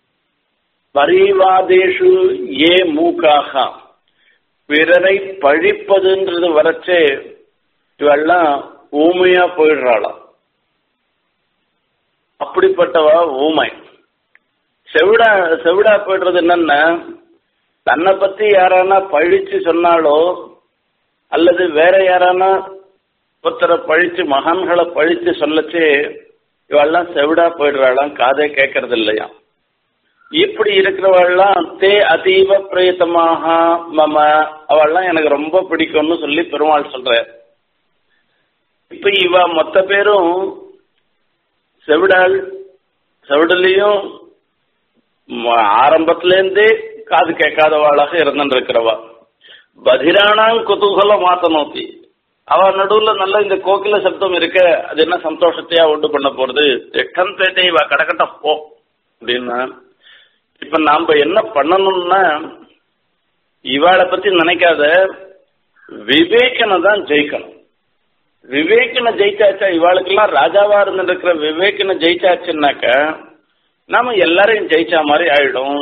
பரிவாதேஷு ஏ மூக்காக பிறரை பழிப்பதுன்றது வரச்சே இவெல்லாம் ஊமையா போயிடுறாளாம் அப்படிப்பட்டவா ஊமை செவிடா செவிடா போயிடுறது என்னன்னா தன்னை பத்தி யாரானா பழிச்சு சொன்னாலோ அல்லது வேற யாரானா ஒருத்தரை பழிச்சு மகான்களை பழிச்சு சொல்லச்சு இவெல்லாம் செவிடா போயிடுறாளாம் காதே கேட்கறது இல்லையாம் இப்படி இருக்கிறவள்லாம் தே அதீவ பிரயத்தமாக மம அவள்லாம் எனக்கு ரொம்ப பிடிக்கும்னு சொல்லி பெருமாள் சொல்ற இப்ப இவ மொத்த பேரும் செவிடாள் செவிடலையும் ஆரம்பத்திலேருந்தே காது கேட்காதவாளாக இருந்துருக்கிறவா பதிரானாங் குதூகல மாத்த நோக்கி அவ நடுவுல நல்ல இந்த கோகில சப்தம் இருக்க அது என்ன சந்தோஷத்தையா உண்டு பண்ண போறது எட்டம் தேட்டை இவ கடக்கட்ட போ அப்படின்னா இப்ப நாம என்ன பண்ணணும்னா இவாளை பத்தி நினைக்காத விவேகனை தான் ஜெயிக்கணும் விவேகனை ஜெயிச்சாச்சா இவாளுக்கெல்லாம் ராஜாவா இருந்துருக்கிற விவேகனை ஜெயிச்சாச்சுன்னாக்க நாம எல்லாரையும் ஜெயிச்சா மாதிரி ஆயிடும்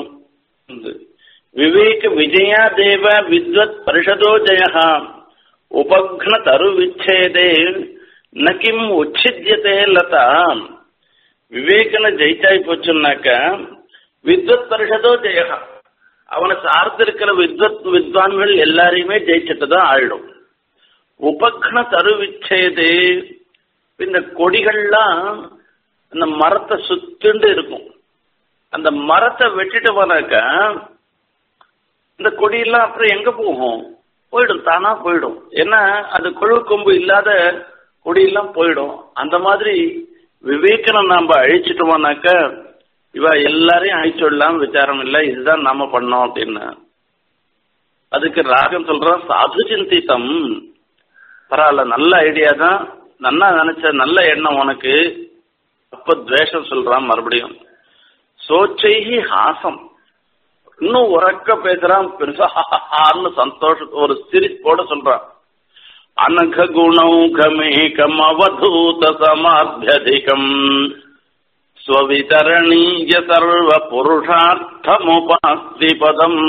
விவேக விஜயா தேவ வித்வத் பரிஷதோ ஜெயா உபக்ன தரு விச்சேதே நகிம் உச்சித்யதே லதா விவேகனை ஜெயிச்சாய் போச்சுன்னாக்க வித்வத் பரிஷதோ ஜெயா அவனை சார்ந்திருக்கிற வித்வத் வித்வான்கள் எல்லாரையுமே ஜெயிச்சுட்டு தான் ஆயிடும் உபக்ன தரு விச்சேதே இந்த கொடிகள்லாம் அந்த மரத்தை சுத்துண்டு இருக்கும் அந்த மரத்தை வெட்டிட்டு போனாக்க இந்த கொடியெல்லாம் அப்புறம் எங்க போகும் போயிடும் தானா போயிடும் ஏன்னா அது கொழு கொம்பு இல்லாத கொடியெல்லாம் போயிடும் அந்த மாதிரி விவேகனை நாம அழிச்சிட்டோம்னாக்க இவ எல்லாரையும் அழிச்சுடலாம் விசாரம் இல்லை இதுதான் நாம பண்ணோம் அப்படின்னு அதுக்கு ராகம் சொல்றான் சாது சிந்தித்தம் பரவாயில்ல நல்ல ஐடியா தான் நல்லா நினைச்ச நல்ல எண்ணம் உனக்கு அப்ப துவேஷம் சொல்றான் மறுபடியும் சோச்சைகி ஹாசம் இன்னும் உறக்க பேசுறான் பெருசா ஹான்னு சந்தோஷ ஒரு சிரிப்போட சொல்றான் அனக குணௌகமேகம் அவதூத சமாத்தியதிகம் ஸ்வவிதரணீய சர்வ புருஷார்த்தமுபாஸ்தி பதம்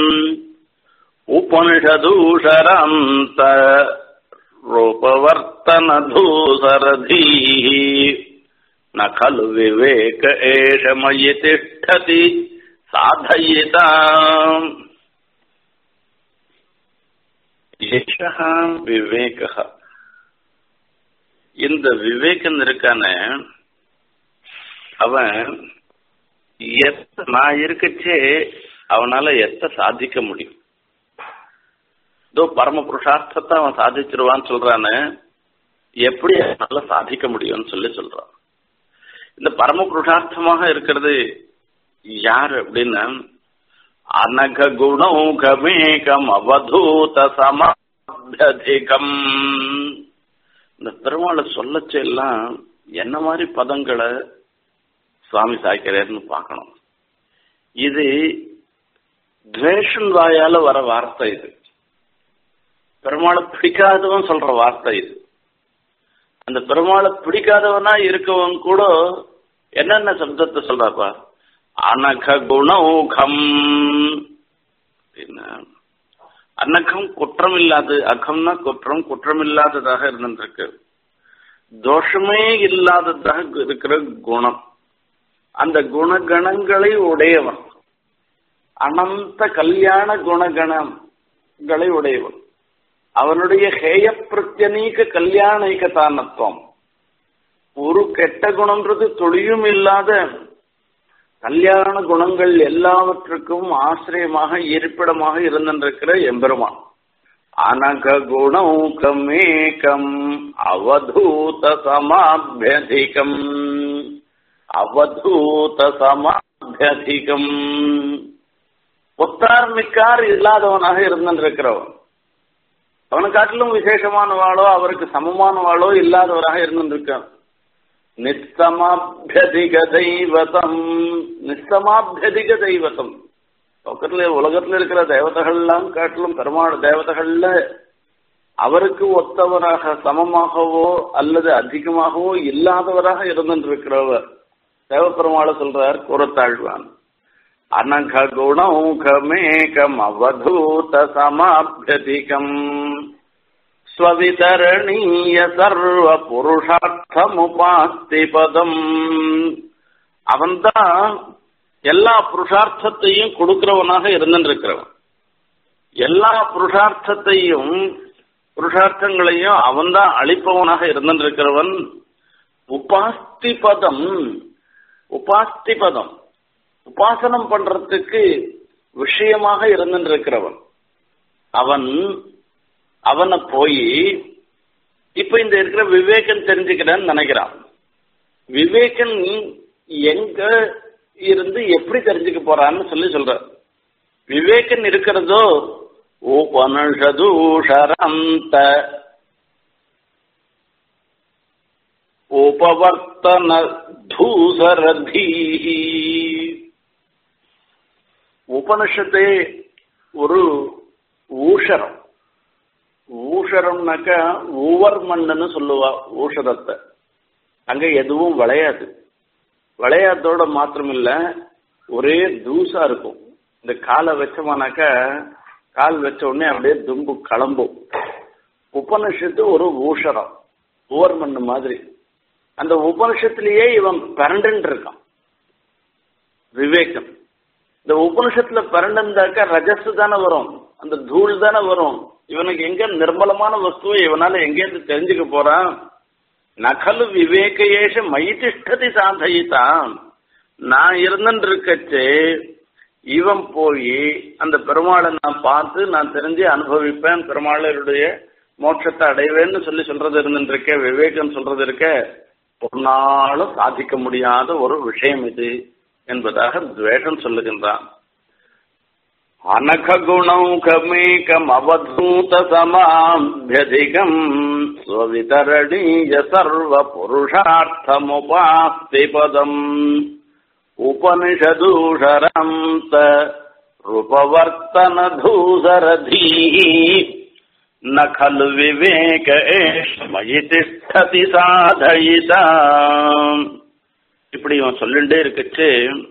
உபனிஷதூஷராந்த रूपवर्तनधूसरधीः न खलु विवेक एष मयि तिष्ठति साधयिता एषः विवेकः இந்த விவேகன் இருக்கான அவன் எத்த நான் இருக்கச்சே அவனால எத்த சாதிக்க முடியும் இதோ பரம புருஷார்த்தத்தை அவன் சாதிச்சிருவான்னு சொல்றான்னு எப்படி அவனால சாதிக்க முடியும்னு சொல்லி சொல்றான் இந்த பரம புருஷார்த்தமாக இருக்கிறது யாரு அப்படின்னா அனக குணௌகமேகம் அவதூத சமாதிகம் இந்த பெருமாளை சொல்லச்ச எல்லாம் என்ன மாதிரி பதங்களை சுவாமி சாய்க்கிறார்னு பார்க்கணும் இது துவேஷன் வாயால வர வார்த்தை இது பெருமாளை பிடிக்காதவன் சொல்ற வார்த்தை இது அந்த பெருமாளை பிடிக்காதவனா இருக்கவன் கூட என்னென்ன சப்தத்தை சொல்றாப்பா அனக குணௌகம் அனகம் குற்றம் இல்லாது அகம்னா குற்றம் குற்றம் இல்லாததாக இருந்திருக்கு தோஷமே இல்லாததாக இருக்கிற குணம் அந்த குணகணங்களை உடையவன் அனந்த கல்யாண குணகணங்களை உடையவன் அவனுடைய ஹேய பிரத்யனீக கல்யாணிக தானத்துவம் ஒரு கெட்ட குணம்ன்றது தொழியும் இல்லாத கல்யாண குணங்கள் எல்லாவற்றுக்கும் ஆசிரியமாக இருப்பிடமாக இருந்திருக்கிற எம்பெருமான் அனக குணௌகமேகம் அவதூத சமாபியதிகம் அவதூத சமாபியதிகம் ஒத்தார் மிக்கார் இல்லாதவனாக இருந்திருக்கிறவன் அவனை காட்டிலும் விசேஷமானவாளோ அவருக்கு சமமானவாளோ இல்லாதவராக இருந்திருக்கான் நித்தமாபியதிக தெய்வதம் நித்தமாபியதிக தெய்வதம் பக்கத்துல உலகத்துல இருக்கிற தேவதைகள்லாம் காட்டிலும் பெருமாள் தேவதைகள்ல அவருக்கு ஒத்தவராக சமமாகவோ அல்லது அதிகமாகவோ இல்லாதவராக இருந்திருக்கிறவர் தேவப்பெருமாளை சொல்றார் கூறத்தாழ்வான் அனக குணௌகமேகம் அவதூத சமாபியதிகம் ஸ்வவிதரணீய சர்வ புருஷார்த்தமுபாஸ்தி பதம் அவன்தான் எல்லா புருஷார்த்தத்தையும் கொடுக்கிறவனாக இருந்திருக்கிறவன் எல்லா புருஷார்த்தத்தையும் புருஷார்த்தங்களையும் அவன்தான் அளிப்பவனாக இருந்திருக்கிறவன் உபாஸ்தி பதம் உபாஸ்தி பதம் உபாசனம் பண்றதுக்கு விஷயமாக இருந்திருக்கிறவன் அவன் அவனை போய் இப்ப இந்த இருக்கிற விவேகன் தெரிஞ்சுக்கிறேன்னு நினைக்கிறான் விவேகன் எங்க இருந்து எப்படி தெரிஞ்சுக்க போறான்னு சொல்லி சொல்ற விவேகன் இருக்கிறதோ உபனிஷதூஷரந்த உபவர்த்தன தூசரதீ உபனிஷத்தே ஒரு ஊஷரம் ஊஷரம்னாக்கா ஊவர் மண்ணுன்னு சொல்லுவா ஊஷரத்தை அங்க எதுவும் விளையாது விளையாதோட மாத்திரம் இல்ல ஒரே தூசா இருக்கும் இந்த காலை வச்சோமானாக்கா கால் வச்ச உடனே அப்படியே தும்பு கிளம்பும் உபனிஷத்து ஒரு ஊஷரம் ஊவர் மண்ணு மாதிரி அந்த உபனிஷத்துலயே இவன் பரண்டுன்னு இருக்கான் விவேகம் இந்த உபனிஷத்துல பரண்டுந்தாக்கா ரஜஸ் தானே வரும் அந்த தூள் தானே வரும் இவனுக்கு எங்க நிர்மலமான வஸ்துவை இவனால எங்கேருந்து தெரிஞ்சுக்க போறான் நகலு விவேகேஷ மைதிஷ்டதி சாதயித்தான் நான் இருந்துட்டு இருக்கச்சே இவன் போய் அந்த பெருமாளை நான் பார்த்து நான் தெரிஞ்சு அனுபவிப்பேன் பெருமாளுடைய மோட்சத்தை அடைவேன்னு சொல்லி சொல்றது இருந்துட்டு இருக்க விவேகம் சொல்றது இருக்க ஒரு நாளும் சாதிக்க முடியாத ஒரு விஷயம் இது என்பதாக துவேஷம் சொல்லுகின்றான் अनखगुणौखमेकमवधूतसमाभ्यधिकम् स्ववितरणीय सर्वपुरुषार्थमुपास्ति पदम् उपनिषदूषरान्त रूपवर्तनधूसरधीः न खलु विवेक एष मयि तिष्ठति சாதயிதா இப்படி இவன் சொல்லிண்டே இருக்கச்சு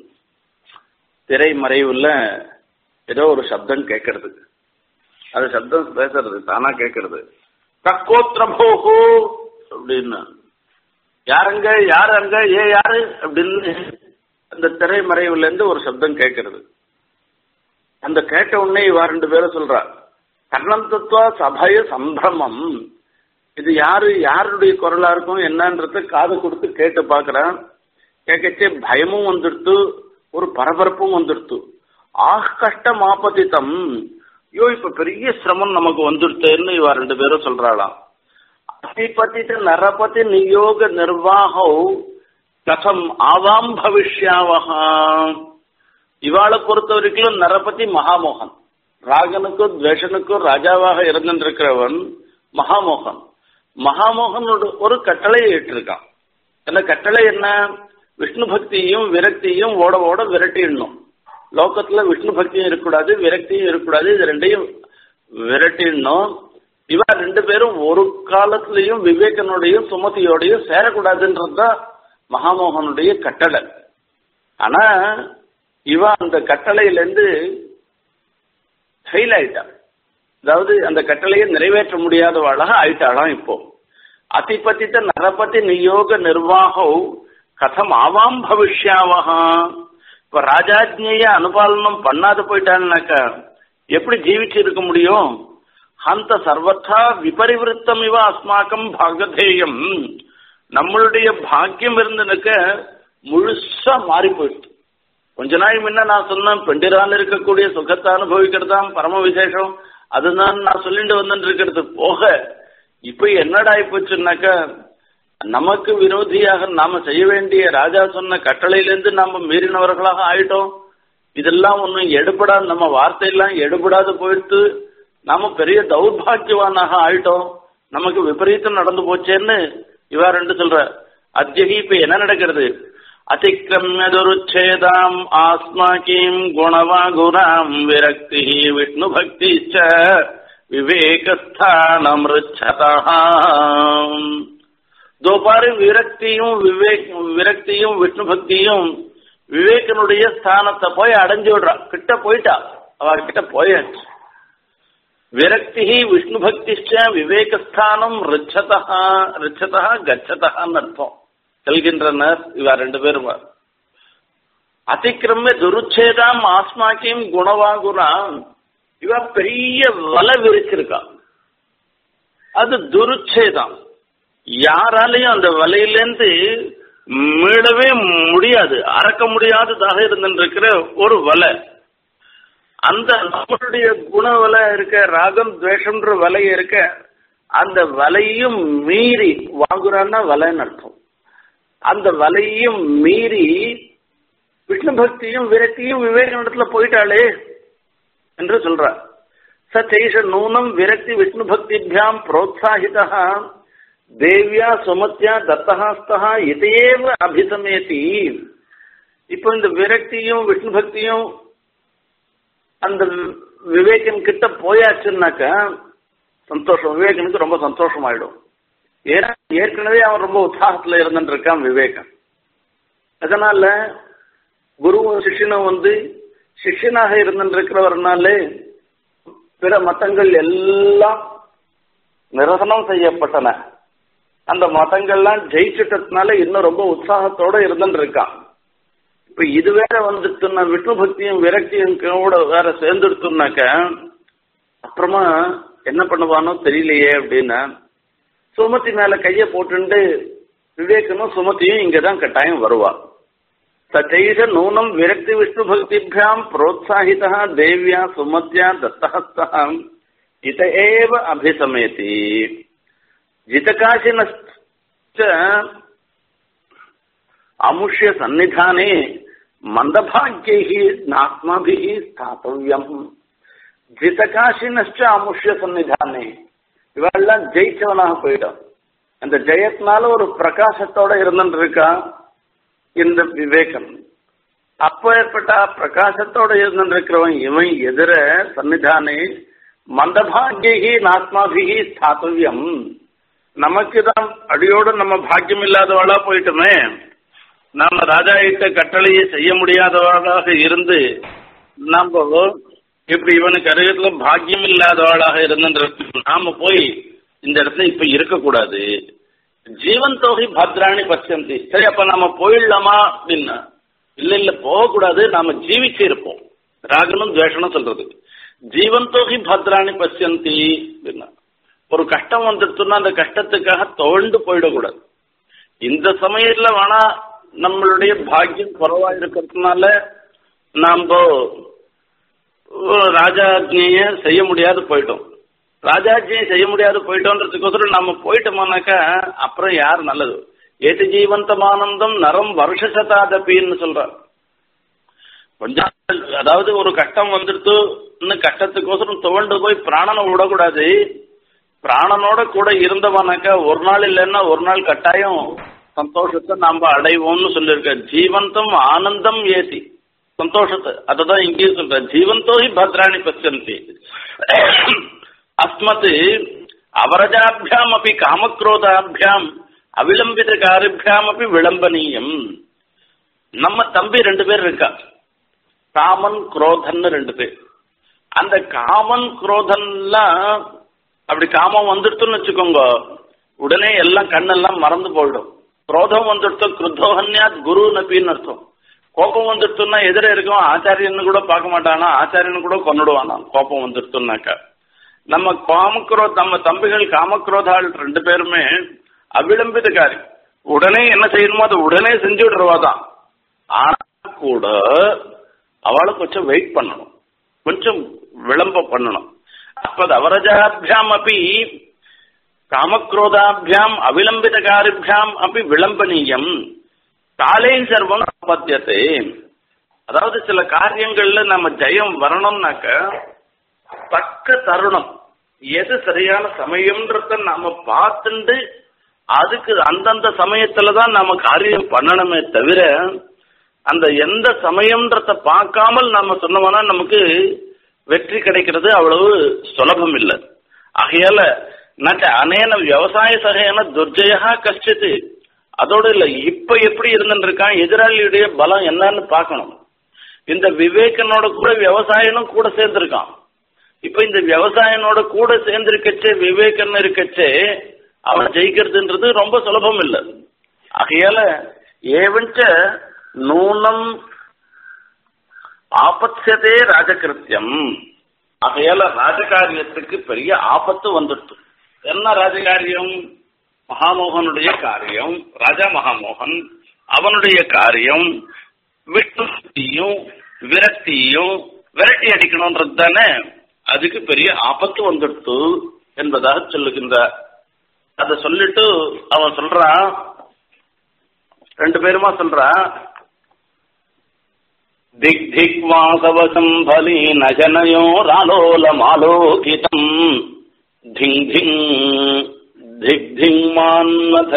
திரைமறைவுல ஏதோ ஒரு சப்தம் கேட்கறது அது சப்தம் பேசுறது தானா கேட்கறது கக்கோத்திர போகு அப்படின்னு யாருங்க யாரு அங்க ஏ யாரு அப்படின்னு அந்த திரைமறைவுல இருந்து ஒரு சப்தம் கேட்கறது அந்த கேட்ட உடனே இவா ரெண்டு பேரும் சொல்றா கர்ணந்தத்துவ சபய சம்பிரமம் இது யாரு யாருடைய குரலா இருக்கும் என்னன்றத காது கொடுத்து கேட்டு பாக்குறான் கேட்கச்சே பயமும் வந்துடுத்து ஒரு பரபரப்பும் வந்துடுத்து ஆஹ் கஷ்டம் ஆபதித்தம் ஐயோ இப்ப பெரிய சிரமம் நமக்கு வந்துடுத்தேன்னு இவ ரெண்டு பேரும் சொல்றாளாம் அதிபதித்த நரபதி நியோக நிர்வாகம் கதம் ஆவாம் பவிஷ்யாவகா இவாளை பொறுத்த வரைக்கும் நரபதி மகாமோகன் ராகனுக்கும் துவேஷனுக்கும் ராஜாவாக இருந்திருக்கிறவன் மகாமோகன் மகாமோகனோட ஒரு கட்டளையை ஏற்றிருக்கான் அந்த கட்டளை என்ன விஷ்ணு பக்தியும் விரக்தியும் ஓட ஓட விரட்டிடணும் லோகத்துல விஷ்ணு பக்தியும் இருக்கக்கூடாது விரக்தியும் இருக்கக்கூடாது இது ரெண்டையும் விரட்டிடணும் இவ ரெண்டு பேரும் ஒரு காலத்திலையும் விவேகனுடையும் சுமதியோடையும் சேரக்கூடாதுன்றதுதான் மகாமோகனுடைய கட்டளை ஆனா இவ அந்த கட்டளையிலேருந்து ஃபெயில் ஆயிட்டான் அதாவது அந்த கட்டளையை நிறைவேற்ற முடியாதவாளாக ஆயிட்டாளாம் இப்போ அதிபதித்த நரபதி நியோக நிர்வாகம் கதம் ஆவாம் பவிஷ்யாவகா இப்ப ராஜாஜ்ஞைய அனுபாலனம் பண்ணாத போயிட்டான்னாக்கா எப்படி ஜீவிச்சு இருக்க முடியும் அந்த சர்வத்தா விபரிவிருத்தம் இவ அஸ்மாக்கம் பாகதேயம் நம்மளுடைய பாக்கியம் இருந்துனுக்க முழுசா மாறி போயிடுது கொஞ்ச நாள் முன்ன நான் சொன்னேன் பெண்டிரான் இருக்கக்கூடிய சுகத்தை அனுபவிக்கிறது தான் பரம விசேஷம் அதுதான் நான் சொல்லிட்டு வந்துட்டு இருக்கிறது போக இப்ப என்னடா போச்சுன்னாக்கா நமக்கு விரோதியாக நாம செய்ய வேண்டிய ராஜா சொன்ன கட்டளையிலேருந்து நாம மீறினவர்களாக ஆயிட்டோம் இதெல்லாம் ஒன்றும் எடுபடாது நம்ம வார்த்தையெல்லாம் எடுபடாது போயிடுத்து நாம பெரிய தௌர்பாகியவானாக ஆயிட்டோம் நமக்கு விபரீதம் நடந்து போச்சேன்னு இவா ரெண்டு சொல்ற அத்தியகி இப்ப என்ன நடக்கிறது அதிக்கிரமிய துருச்சேதாம் ஆஸ்மாக்கீம் குணவாகுராம் விரக்தி விஷ்ணு பக்தி விவேகஸ்தானம் தோபாரு விரக்தியும் விவேக் விரக்தியும் விஷ்ணு பக்தியும் விவேகனுடைய ஸ்தானத்தை போய் அடைஞ்சு விடுறா கிட்ட போயிட்டா அவ கிட்ட போயாச்சு விரக்தி விஷ்ணு பக்திஷ்ட விவேகஸ்தானம் ரிச்சதா ரிச்சதா கச்சதான்னு அர்த்தம் செல்கின்றனர் இவ ரெண்டு பேரும் அதிக்கிரமிய துருச்சேதாம் ஆஸ்மாக்கியம் குணவாகுராம் இவ பெரிய வலை விரிச்சிருக்கா அது துருச்சேதம் யாராலையும் அந்த வலையிலேருந்து மீளவே முடியாது அறக்க முடியாததாக இருந்திருக்கிற ஒரு வலை அந்த நம்மளுடைய குண வலை இருக்க ராகம் துவேஷம்ன்ற வலை இருக்க அந்த வலையும் மீறி வாங்குறான்னா வலைன்னு அர்த்தம் அந்த வலையும் மீறி விஷ்ணு பக்தியும் விரக்தியும் விவேகனிடத்துல போயிட்டாளே என்று சொல்றார் சச்சைஷ நூனம் விரக்தி விஷ்ணு பக்திபியாம் புரோத்சாகிதா தேவியா சுமத்தியா தத்தஹாஸ்தா இதையேவ அபிசமேதி இப்போ இந்த விரக்தியும் விஷ்ணு பக்தியும் அந்த விவேகன் கிட்ட போயாச்சுன்னாக்க சந்தோஷம் விவேகனுக்கு ரொம்ப சந்தோஷம் ஆயிடும் ஏன்னா ஏற்கனவே அவன் ரொம்ப உற்சாகத்துல இருந்துட்டு இருக்கான் விவேகன் அதனால குருவும் சிஷ்யனும் வந்து சிஷ்யனாக இருந்திருக்கிறவர்னாலே பிற மதங்கள் எல்லாம் நிரசனம் செய்யப்பட்டன அந்த மதங்கள்லாம் ஜெயிச்சுட்டதுனால இன்னும் ரொம்ப உற்சாகத்தோட இருந்துட்டு இருக்கான் இப்ப இது வேற வந்துட்டுன்னா விஷ்ணு பக்தியும் விரக்தியும் கூட வேற சேர்ந்துடுத்துனாக்க அப்புறமா என்ன பண்ணுவானோ தெரியலையே அப்படின்னா சுமதி மேல கைய போட்டுண்டு விவேகனும் சுமதியும் இங்கதான் கட்டாயம் வருவா சச்சைஷ நூனம் விரக்தி விஷ்ணு பக்திபியாம் புரோத்சாகிதா தேவியா சுமத்யா தத்தஹஸ்தா இத ஏவ அபிசமேதி ஜிதகாசின அமுஷ்ய சந்நிதானே மந்தபாக்கியை நாத்மாபிः ஸ்தாத்தவ்யம் ஜிதகாசினஷ்ட அமுஷ்ய சன்னிதானே இவெல்லாம் ஜெயிச்சவனாக போயிடும் அந்த ஜெயத்தினால ஒரு பிரகாசத்தோட இருந்துட்டு இருக்கான் இந்த விவேகம் அப்பேற்பட்ட பிரகாசத்தோட இருந்திருக்கிறவன் இவன் எதிர சன்னிதானே மந்தபாகியகி நாத்மாபிகி ஸ்தாத்தவியம் நமக்கு தான் அடியோடு நம்ம பாக்கியம் இல்லாதவளா போயிட்டுமே நாம ராஜா இட்ட கட்டளையை செய்ய முடியாதவளாக இருந்து நம்ம இப்படி இவனுக்கு அருகத்துல பாக்கியம் இல்லாதவளாக இருந்த நாம போய் இந்த இடத்துல இப்ப இருக்கக்கூடாது ஜீவன் தொகை பத்ராணி பச்சந்தி சரி அப்ப நாம போயிடலாமா அப்படின்னா இல்ல இல்ல போகக்கூடாது நாம ஜீவிச்சு இருப்போம் ராகனும் துவேஷனும் சொல்றது ஜீவன் தொகை பத்ராணி பச்சந்தி அப்படின்னா ஒரு கஷ்டம் வந்துடுச்சுன்னா அந்த கஷ்டத்துக்காக தோண்டு போயிடக்கூடாது இந்த சமயத்துல வேணா நம்மளுடைய பாக்கியம் குறைவா இருக்கிறதுனால நாம ராஜாஜ்னிய செய்ய முடியாது போயிட்டோம் ராஜாஜ்னியை செய்ய முடியாது போயிட்டோன்றதுக்கோசரம் நம்ம போயிட்டோம்னாக்கா அப்புறம் யார் நல்லது ஏத்து ஜீவந்தமானந்தம் நரம் வருஷ சதாதபின்னு சொல்றான் கொஞ்சம் அதாவது ஒரு கஷ்டம் வந்துடுத்து இன்னும் கஷ்டத்துக்கோசரம் துவண்டு போய் பிராணனை விடக்கூடாது பிராணனோட கூட இருந்தவனாக்கா ஒரு நாள் இல்லைன்னா ஒரு நாள் கட்டாயம் சந்தோஷத்தை நாம அடைவோம்னு சொல்லியிருக்க ஜீவந்தம் ஆனந்தம் ஏசி சந்தோஷத்தை அததான் இங்கேயும் சொல்ற ஜீவந்தோ ஹி பத்ராணி பச்சந்தி அஸ்மத் அவரஜாபியாம் அப்படி காமக்ரோதாபியாம் அவிளம்பித காரிபியாம் அப்படி விளம்பனீயம் நம்ம தம்பி ரெண்டு பேர் இருக்கா காமன் குரோதன் ரெண்டு பேர் அந்த காமன் குரோதன்லாம் அப்படி காமம் வந்துடுத்துன்னு வச்சுக்கோங்க உடனே எல்லாம் கண்ணெல்லாம் மறந்து போயிடும் குரோதம் வந்துடுத்தோ கிருத்தோஹன்யாத் குரு நபின்னு அர்த்தம் கோபம் வந்துடுத்துன்னா எதிர இருக்கும் ஆச்சாரியன்னு கூட பார்க்க மாட்டானா ஆச்சாரியன்னு கூட கொண்டுடுவானா கோபம் வந்துடுத்துனாக்கா நம்ம காமக்ரோ நம்ம தம்பிகள் காமக்ரோதாள் ரெண்டு பேருமே அவிளம்பிதக்காரி உடனே என்ன செய்யணுமோ அதை உடனே செஞ்சு விடுறவாதான் ஆனா கூட அவளை கொஞ்சம் வெயிட் பண்ணணும் கொஞ்சம் விளம்ப பண்ணணும் அப்பது அவரஜாபியாம் அப்படி காமக்ரோதாபியாம் அவிளம்பிதகாரிபியாம் அப்படி விளம்பனீயம் காலே சர்வம் பத்தியத்தை அதாவது சில காரியங்கள்ல நம்ம ஜெயம் வரணும்னாக்க தக்க தருணம் எது சரியான சமயம்ன்றத நாம பார்த்துண்டு அதுக்கு அந்தந்த சமயத்துல தான் நம்ம காரியம் பண்ணணுமே தவிர அந்த எந்த சமயம்ன்றத பார்க்காமல் நம்ம சொன்னோம்னா நமக்கு வெற்றி கிடைக்கிறது அவ்வளவு சுலபம் இல்லை ஆகையால நச்ச அனேன விவசாய சகையான துர்ஜயா கஷ்டித்து அதோட இல்ல இப்ப எப்படி இருந்துருக்கான் எதிராளியுடைய பலம் என்னன்னு பார்க்கணும் இந்த விவேகனோட கூட விவசாயனும் கூட சேர்ந்திருக்கான் இப்ப இந்த விவசாயனோட கூட சேர்ந்திருக்கச்சே விவேகன் இருக்கச்சே அவன் ஜெயிக்கிறதுன்றது ரொம்ப சுலபம் இல்லை ஆகையால ஏவஞ்ச நூனம் ஆபத்யதே ராஜகிருத்தியம் ஆகையால ராஜகாரியத்துக்கு பெரிய ஆபத்து வந்துட்டு என்ன ராஜகாரியம் மகாமோகனுடைய காரியம் ராஜா மகாமோகன் அவனுடைய காரியம் விஷ்ணுத்தையும் விரக்தியும் விரட்டி அடிக்கணும்ன்றது தானே அதுக்கு பெரிய ஆபத்து வந்துடுத்து என்பதாக சொல்லுகின்றார் அத சொல்லிட்டு அவன் சொல்றான் ரெண்டு பேருமா சொல்றான் திக் திக் வாசவசம் பலி நஜனயோ ராலோலமாலோகிதம் धिङ् धिङ् धिग् धिङ् मान्मथ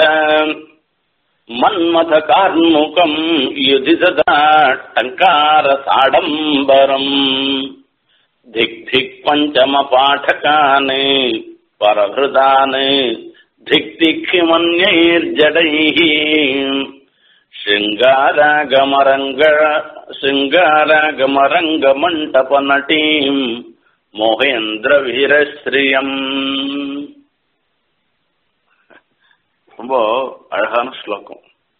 मन्मथ कार्मुकम् युधि सदा टङ्कारसाडम्बरम् धिक् धिक् पञ्चमपाठकान् परहृदान् धिक् दिक्षिमन्यैर्जडैः शृङ्गारागमरङ्ग शृङ्गारागमरङ्गमण्टपनटीम् மோகேந்திர வீரஸ்ரீயம் ரொம்ப அழகான ஸ்லோகம்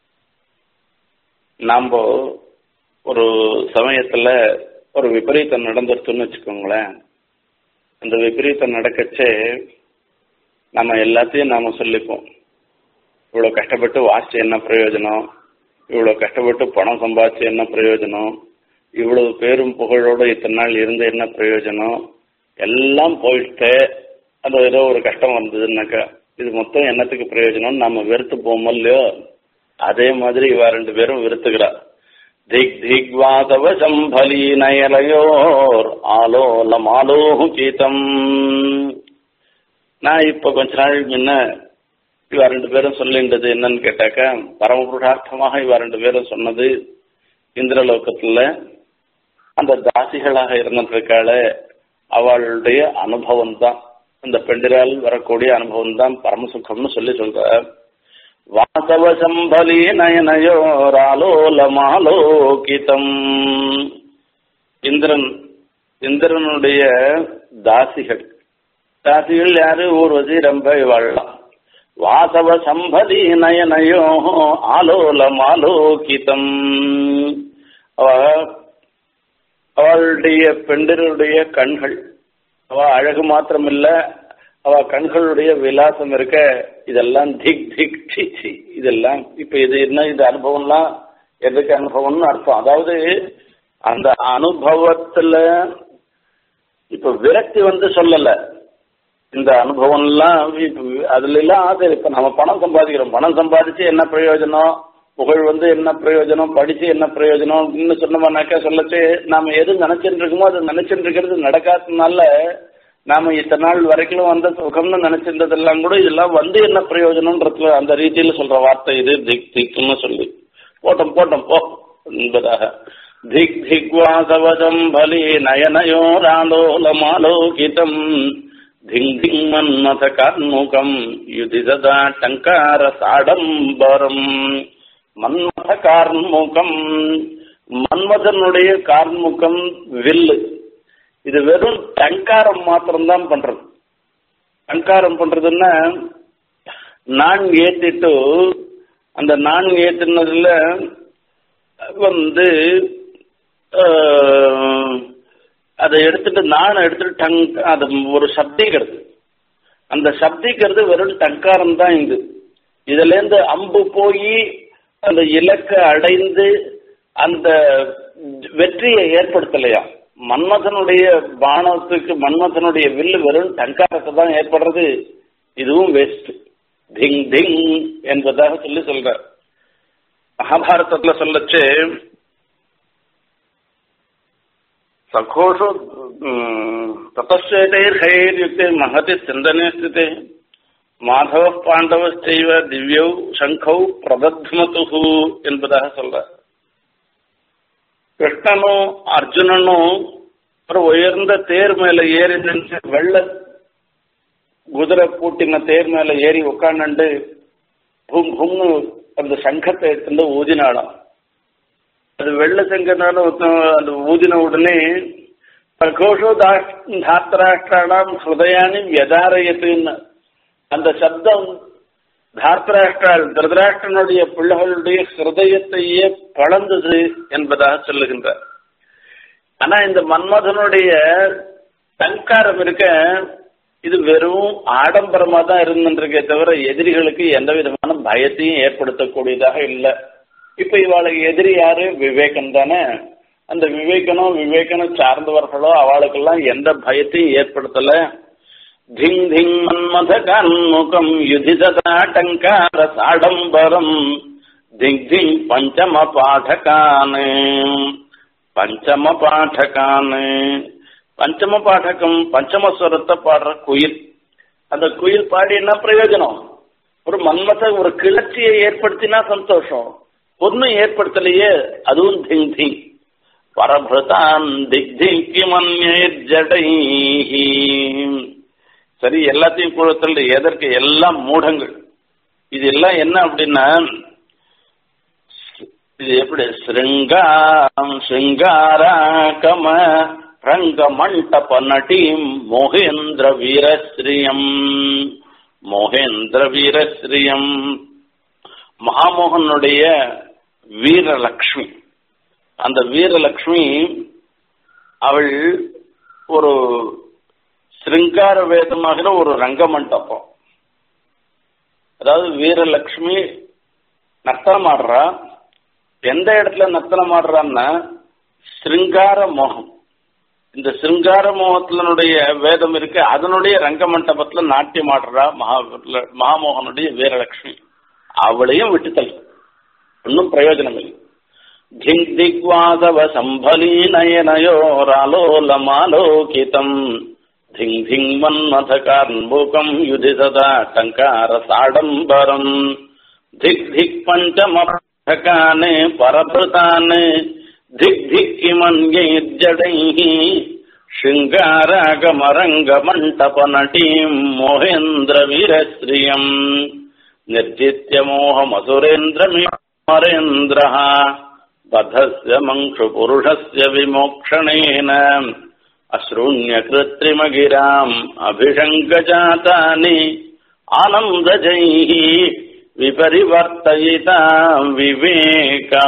நாம ஒரு சமயத்துல ஒரு விபரீதம் நடந்துருச்சுன்னு வச்சுக்கோங்களேன் அந்த விபரீதம் நடக்கச்சே நம்ம எல்லாத்தையும் நாம சொல்லிப்போம் இவ்வளவு கஷ்டப்பட்டு வாசிச்சு என்ன பிரயோஜனம் இவ்வளவு கஷ்டப்பட்டு பணம் சம்பாதிச்சு என்ன பிரயோஜனம் இவ்வளவு பேரும் புகழோட இத்தனை நாள் இருந்து என்ன பிரயோஜனம் எல்லாம் போயிட்டு அது ஏதோ ஒரு கஷ்டம் வந்ததுன்னாக்கா இது மொத்தம் என்னத்துக்கு பிரயோஜனம் நம்ம வெறுத்து போமோ இல்லையோ அதே மாதிரி இவ ரெண்டு பேரும் வெறுத்துக்கிறா திக் திக் வாதவ சம்பலி நயலையோர் ஆலோலம் ஆலோகிதம் நான் இப்ப கொஞ்ச நாள் முன்ன இவ ரெண்டு பேரும் சொல்லின்றது என்னன்னு கேட்டாக்கா பரமபுருஷார்த்தமாக இவ ரெண்டு பேரும் சொன்னது இந்திரலோகத்துல அந்த தாசிகளாக இருந்திருக்காள அவளுடைய அனுபவம் தான் இந்த பெண்டிரால் வரக்கூடிய அனுபவம் தான் பரமசுகம்னு சொல்லி சொல்ற வாசவ சம்பலி நயனயோராலோலமாலோகிதம் இந்திரன் இந்திரனுடைய தாசிகள் தாசிகள் யாரு ஊர்வசி ரொம்ப இவாள்லாம் வாசவ சம்பதி நயனயோ ஆலோலமாலோகிதம் அவ அவளுடைய பெண்டிருடைய கண்கள் அவ அழகு மாத்திரமில்ல அவ கண்களுடைய விலாசம் இருக்க இதெல்லாம் திக் திக் சி சி இதெல்லாம் இப்ப இது என்ன இது அனுபவம்லாம் எதுக்கு அனுபவம்னு அர்த்தம் அதாவது அந்த அனுபவத்துல இப்ப விரக்தி வந்து சொல்லல இந்த அனுபவம்லாம் இப்ப அதுல எல்லாம் ஆசை இப்ப நம்ம பணம் சம்பாதிக்கிறோம் பணம் சம்பாதிச்சு என்ன பிரயோஜனம் புகழ் வந்து என்ன பிரயோஜனம் படிச்சு என்ன பிரயோஜனம் இன்னும் சொன்னோம்னாக்கா சொல்லச்சு நாம எது நினைச்சிட்டு இருக்கோமோ அது நினைச்சிட்டு இருக்கிறது நடக்காததுனால நாம இத்தனை நாள் வரைக்கும் வந்த சுகம்னு நினைச்சிருந்ததெல்லாம் கூட இதெல்லாம் வந்து என்ன பிரயோஜனம்ன்றதுல அந்த ரீதியில சொல்ற வார்த்தை இது திக் திக்னு சொல்லி போட்டோம் போட்டோம் போ என்பதாக திக் திக் வாசவதம் பலி நயனயோராலோலமாலோகிதம் धिङ् धिङ् मन्मथ कार्मुकम् युधि सदा टङ्कार சாடம்பரம் மன்மத கார்முகம் மன்மதனுடைய கார்முகம் வில்லு இது வெறும் டங்காரம் மாத்திரம்தான் பண்றது டங்காரம் பண்றதுன்னா நான் ஏத்திட்டு அந்த நான் ஏத்தினதுல வந்து அதை எடுத்துட்டு நான் எடுத்துட்டு டங் அது ஒரு சப்திக்கிறது அந்த சப்திக்கிறது வெறும் டங்காரம் தான் இது இதுல இருந்து அம்பு போய் அந்த இலக்கை அடைந்து அந்த வெற்றியை ஏற்படுத்தலையா மன்மதனுடைய பானத்துக்கு மன்மதனுடைய வில்லு வெறும் டங்காரத்தை தான் ஏற்படுறது இதுவும் வேஸ்ட் திங் திங் என்பதாக சொல்லி சொல்ற மகாபாரதத்துல சொல்லச்சு सखोषु तपस्वेतैर्हैर्युक्ते महति चिन्तने स्थिते மாதவ பாண்டவஸ்தைவ திவ்யௌ சங்கௌ பிரதத்மது என்பதாக சொல்ற கிருஷ்ணனும் அர்ஜுனனும் ஒரு உயர்ந்த தேர் மேல ஏறி நின்று வெள்ள குதிரை பூட்டின தேர் மேல ஏறி உட்காந்து பூம் பூம்னு அந்த சங்கத்தை எடுத்துட்டு ஊதினாலாம் அது வெள்ள சங்கனால அந்த ஊதின உடனே பிரகோஷோ தாத்ராஷ்டிராணாம் ஹிருதயானி வியதாரயத்துன்னு அந்த சப்தம் தார்த்தராஷ்டிரால் திருதராஷ்டிரனுடைய பிள்ளைகளுடைய ஹிருதயத்தையே பழந்தது என்பதாக சொல்லுகின்றார் ஆனா இந்த மன்மதனுடைய சங்காரம் இருக்க இது வெறும் ஆடம்பரமா தான் இருந்துருக்கே தவிர எதிரிகளுக்கு எந்த விதமான பயத்தையும் ஏற்படுத்தக்கூடியதாக இல்லை இப்ப இவாளுக்கு எதிரி யாரு விவேகன் தானே அந்த விவேகனும் விவேகனும் சார்ந்தவர்களோ அவளுக்கெல்லாம் எந்த பயத்தையும் ஏற்படுத்தல திங் திங் மன்மத கண்முகம் யுதிததாட்டங்கார சாடம்பரம் திங் திங் பஞ்சம பாடகானு பஞ்சம பாடகானு பஞ்சம பாடகம் பஞ்சமஸ்வரத்தை பாடுற குயில் அந்த குயில் பாடி என்ன பிரயோஜனம் ஒரு மன்மத ஒரு கிளர்ச்சியை ஏற்படுத்தினா சந்தோஷம் ஒன்னும் ஏற்படுத்தலையே அதுவும் திங் திங் பரபிரதான் திக் திங்கி மன்யேர் ஜடை சரி எல்லாத்தையும் குழத்தில் எதற்கு எல்லாம் மூடங்கள் இது எல்லாம் என்ன அப்படின்னா இது எப்படி சிருங்காம் சிருங்காராகம ரங்க மண்டப நடீம் மோகேந்திர வீரஸ்ரீயம் மோகேந்திர வீரஸ்ரீயம் மகாமோகனுடைய வீரலக்ஷ்மி அந்த வீரலக்ஷ்மி அவள் ஒரு சிருங்கார வேதமாகிற ஒரு ரங்க மண்டபம் அதாவது வீரலட்சுமி நர்த்தனம் ஆடுறா எந்த இடத்துல நர்த்தனம் ஆடுறான்னா சிருங்கார மோகம் இந்த சிருங்கார மோகத்தினுடைய வேதம் இருக்கு அதனுடைய ரங்க மண்டபத்துல நாட்டியம் ஆடுறா மகா மகாமோகனுடைய வீரலட்சுமி அவளையும் விட்டுத்தல் ஒன்றும் பிரயோஜனம் இல்லை धिग्दिग्वासव सम्भलीनयनयोरालोलमालोकितम् धिङ् धिङ् मन्मथकार्मुकम् युधि सदा टङ्कारसाडम्बरम् धिक् धिक् पञ्चमकाने परभृताने धिक् धिक् किमन्यैर्जडैः शृङ्गारागमरङ्गमण्टपनटीम् मोहेन्द्रवीरश्रियम् निर्जित्य मोहमसुरेन्द्रमिमरेन्द्रः बधस्य मङ्क्षुपुरुषस्य विमोक्षणेन अश्रूण्य कृत्रिमगिराम् अभिषङ्गजातानि आनन्दजैः விபரிவர்த்தயிதா விவேகா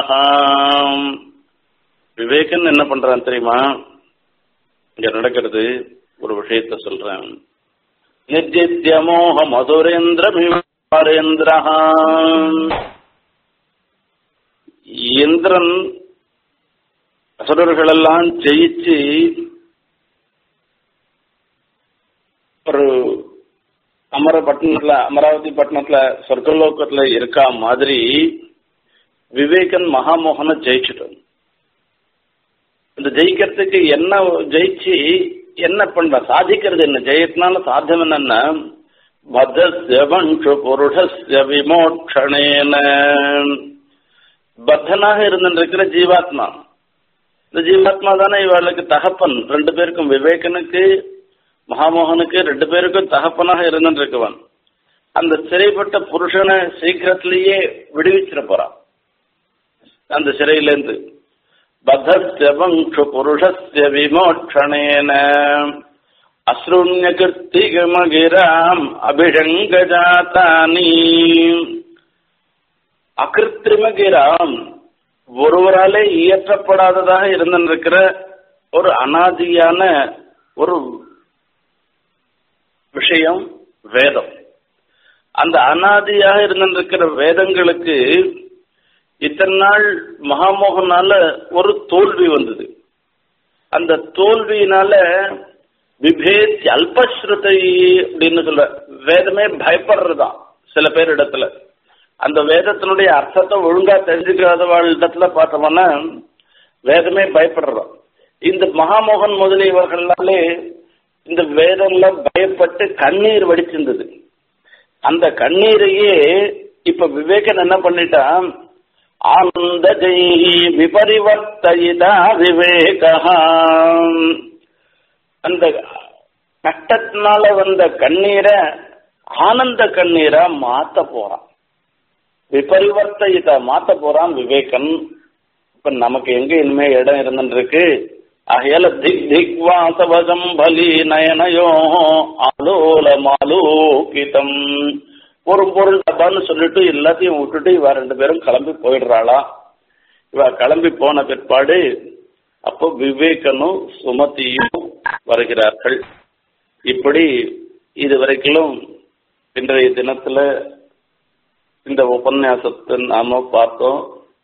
விவேகன் என்ன பண்றான் தெரியுமா இங்க நடக்கிறது ஒரு விஷயத்த சொல்றேன் நிர்ஜித்ய மோக மதுரேந்திர மிமரேந்திரஹா இந்திரன் அசுரர்களெல்லாம் ஜெயிச்சு ஒரு அமரப்பட்டினத்துல அமராவதி பட்டணத்துல சொர்க்கலோகத்துல இருக்கா மாதிரி விவேகன் மகாமோகனை ஜெயிச்சுட்டான் இந்த ஜெயிக்கிறதுக்கு என்ன ஜெயிச்சு என்ன பண்ற சாதிக்கிறது என்ன ஜெயத்தினால சாத்தியம் என்னன்னா பத்தஸ்ய வங்ஷு புருஷஸ்ய விமோட்சணேன பத்தனாக இருந்திருக்கிற ஜீவாத்மா இந்த ஜீவாத்மா தானே இவளுக்கு தகப்பன் ரெண்டு பேருக்கும் விவேகனுக்கு மகாமோகனுக்கு ரெண்டு பேருக்கும் தகப்பனாக இருந்துருக்குவன் அந்த சிறைப்பட்ட புருஷனை சீக்கிரத்திலேயே விடுவிச்சிட போறான் அந்த சிறையிலேருந்து பதஸ்ய வங்ஷு புருஷஸ்ய விமோட்சணேன அஸ்ருண்ய கிருத்திகமகிராம் அபிஷங்கஜாத்தானி அகிருத்திரிமகிராம் ஒருவராலே இயற்றப்படாததாக இருந்திருக்கிற ஒரு அனாதியான ஒரு விஷயம் வேதம் அந்த அனாதியாக இருந்திருக்கிற வேதங்களுக்கு இத்தனை நாள் மகாமோகனால ஒரு தோல்வி வந்தது அந்த தோல்வியினால விபேத் அல்பஸ்ருதை அப்படின்னு சொல்ல வேதமே பயப்படுறதுதான் சில பேர் இடத்துல அந்த வேதத்தினுடைய அர்த்தத்தை ஒழுங்கா தெரிஞ்சுக்காதவாள் இடத்துல பார்த்தோம்னா வேதமே பயப்படுறோம் இந்த மகாமோகன் முதலியவர்களாலே இந்த வேதம்ல பயப்பட்டு கண்ணீர் வடிச்சிருந்தது அந்த கண்ணீரையே இப்ப விவேகன் என்ன பண்ணிட்டான் ஆனந்த ஜெயி விபரிவர்த்தயிதா விவேகா அந்த கஷ்டத்தினால வந்த கண்ணீரை ஆனந்த கண்ணீரா மாத்த போறான் விபரிவர்த்தயிதா மாத்த போறான் விவேகன் இப்ப நமக்கு எங்க இனிமே இடம் இருந்துருக்கு அயல திக் திக் வாசவதம் பலி நயனயோ அலோல மாலோகிதம் ஒரு பொருள் டப்பான்னு சொல்லிட்டு எல்லாத்தையும் விட்டுட்டு இவ ரெண்டு பேரும் கிளம்பி போயிடுறாளா இவ கிளம்பி போன பிற்பாடு அப்போ விவேகனும் சுமதியும் வருகிறார்கள் இப்படி இதுவரைக்கும் இன்றைய தினத்துல இந்த உபன்யாசத்தை நாம பார்த்தோம்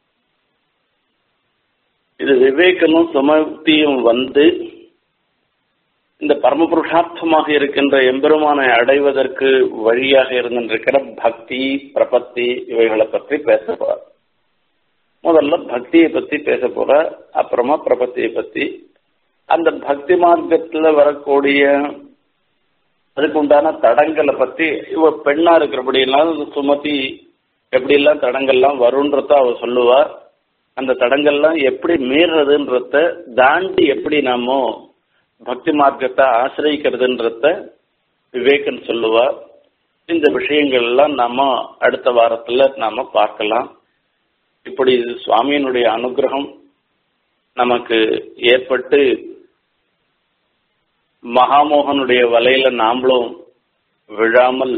இது விவேகனும் சுமதியும் வந்து இந்த பரமபுருஷார்த்தமாக இருக்கின்ற எம்பெருமானை அடைவதற்கு வழியாக இருந்திருக்கிற பக்தி பிரபத்தி இவைகளை பற்றி பேச போறார் முதல்ல பக்தியை பத்தி பேச போற அப்புறமா பிரபத்தியை பத்தி அந்த பக்தி மார்க்கத்துல வரக்கூடிய அதுக்கு உண்டான தடங்களை பத்தி இவ பெண்ணா இருக்கிறபடியெல்லாம் சுமதி எப்படி எல்லாம் தடங்கள்லாம் வரும்ன்றத அவ சொல்லுவார் அந்த தடங்கள்லாம் எப்படி மீறுறதுன்றத தாண்டி எப்படி நாம பக்தி மார்க்கத்தை ஆசிரியக்கிறதுன்றத விவேகன் சொல்லுவார் இந்த விஷயங்கள் எல்லாம் நாம அடுத்த வாரத்துல நாம பார்க்கலாம் இப்படி சுவாமியினுடைய அனுகிரகம் நமக்கு ஏற்பட்டு மகாமோகனுடைய வலையில நாமளும் விழாமல்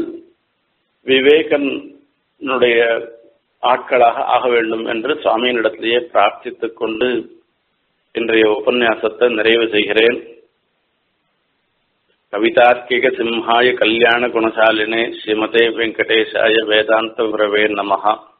விவேகனுடைய ஆட்களாக ஆக வேண்டும் என்று சுவாமியினிடத்திலேயே பிரார்த்தித்துக் கொண்டு இன்றைய உபன்யாசத்தை நிறைவு செய்கிறேன் கவிதார்க்கிக சிம்ஹாய கல்யாண குணசாலினே ஸ்ரீமதே வெங்கடேஷாய வேதாந்த குரவே நமஹா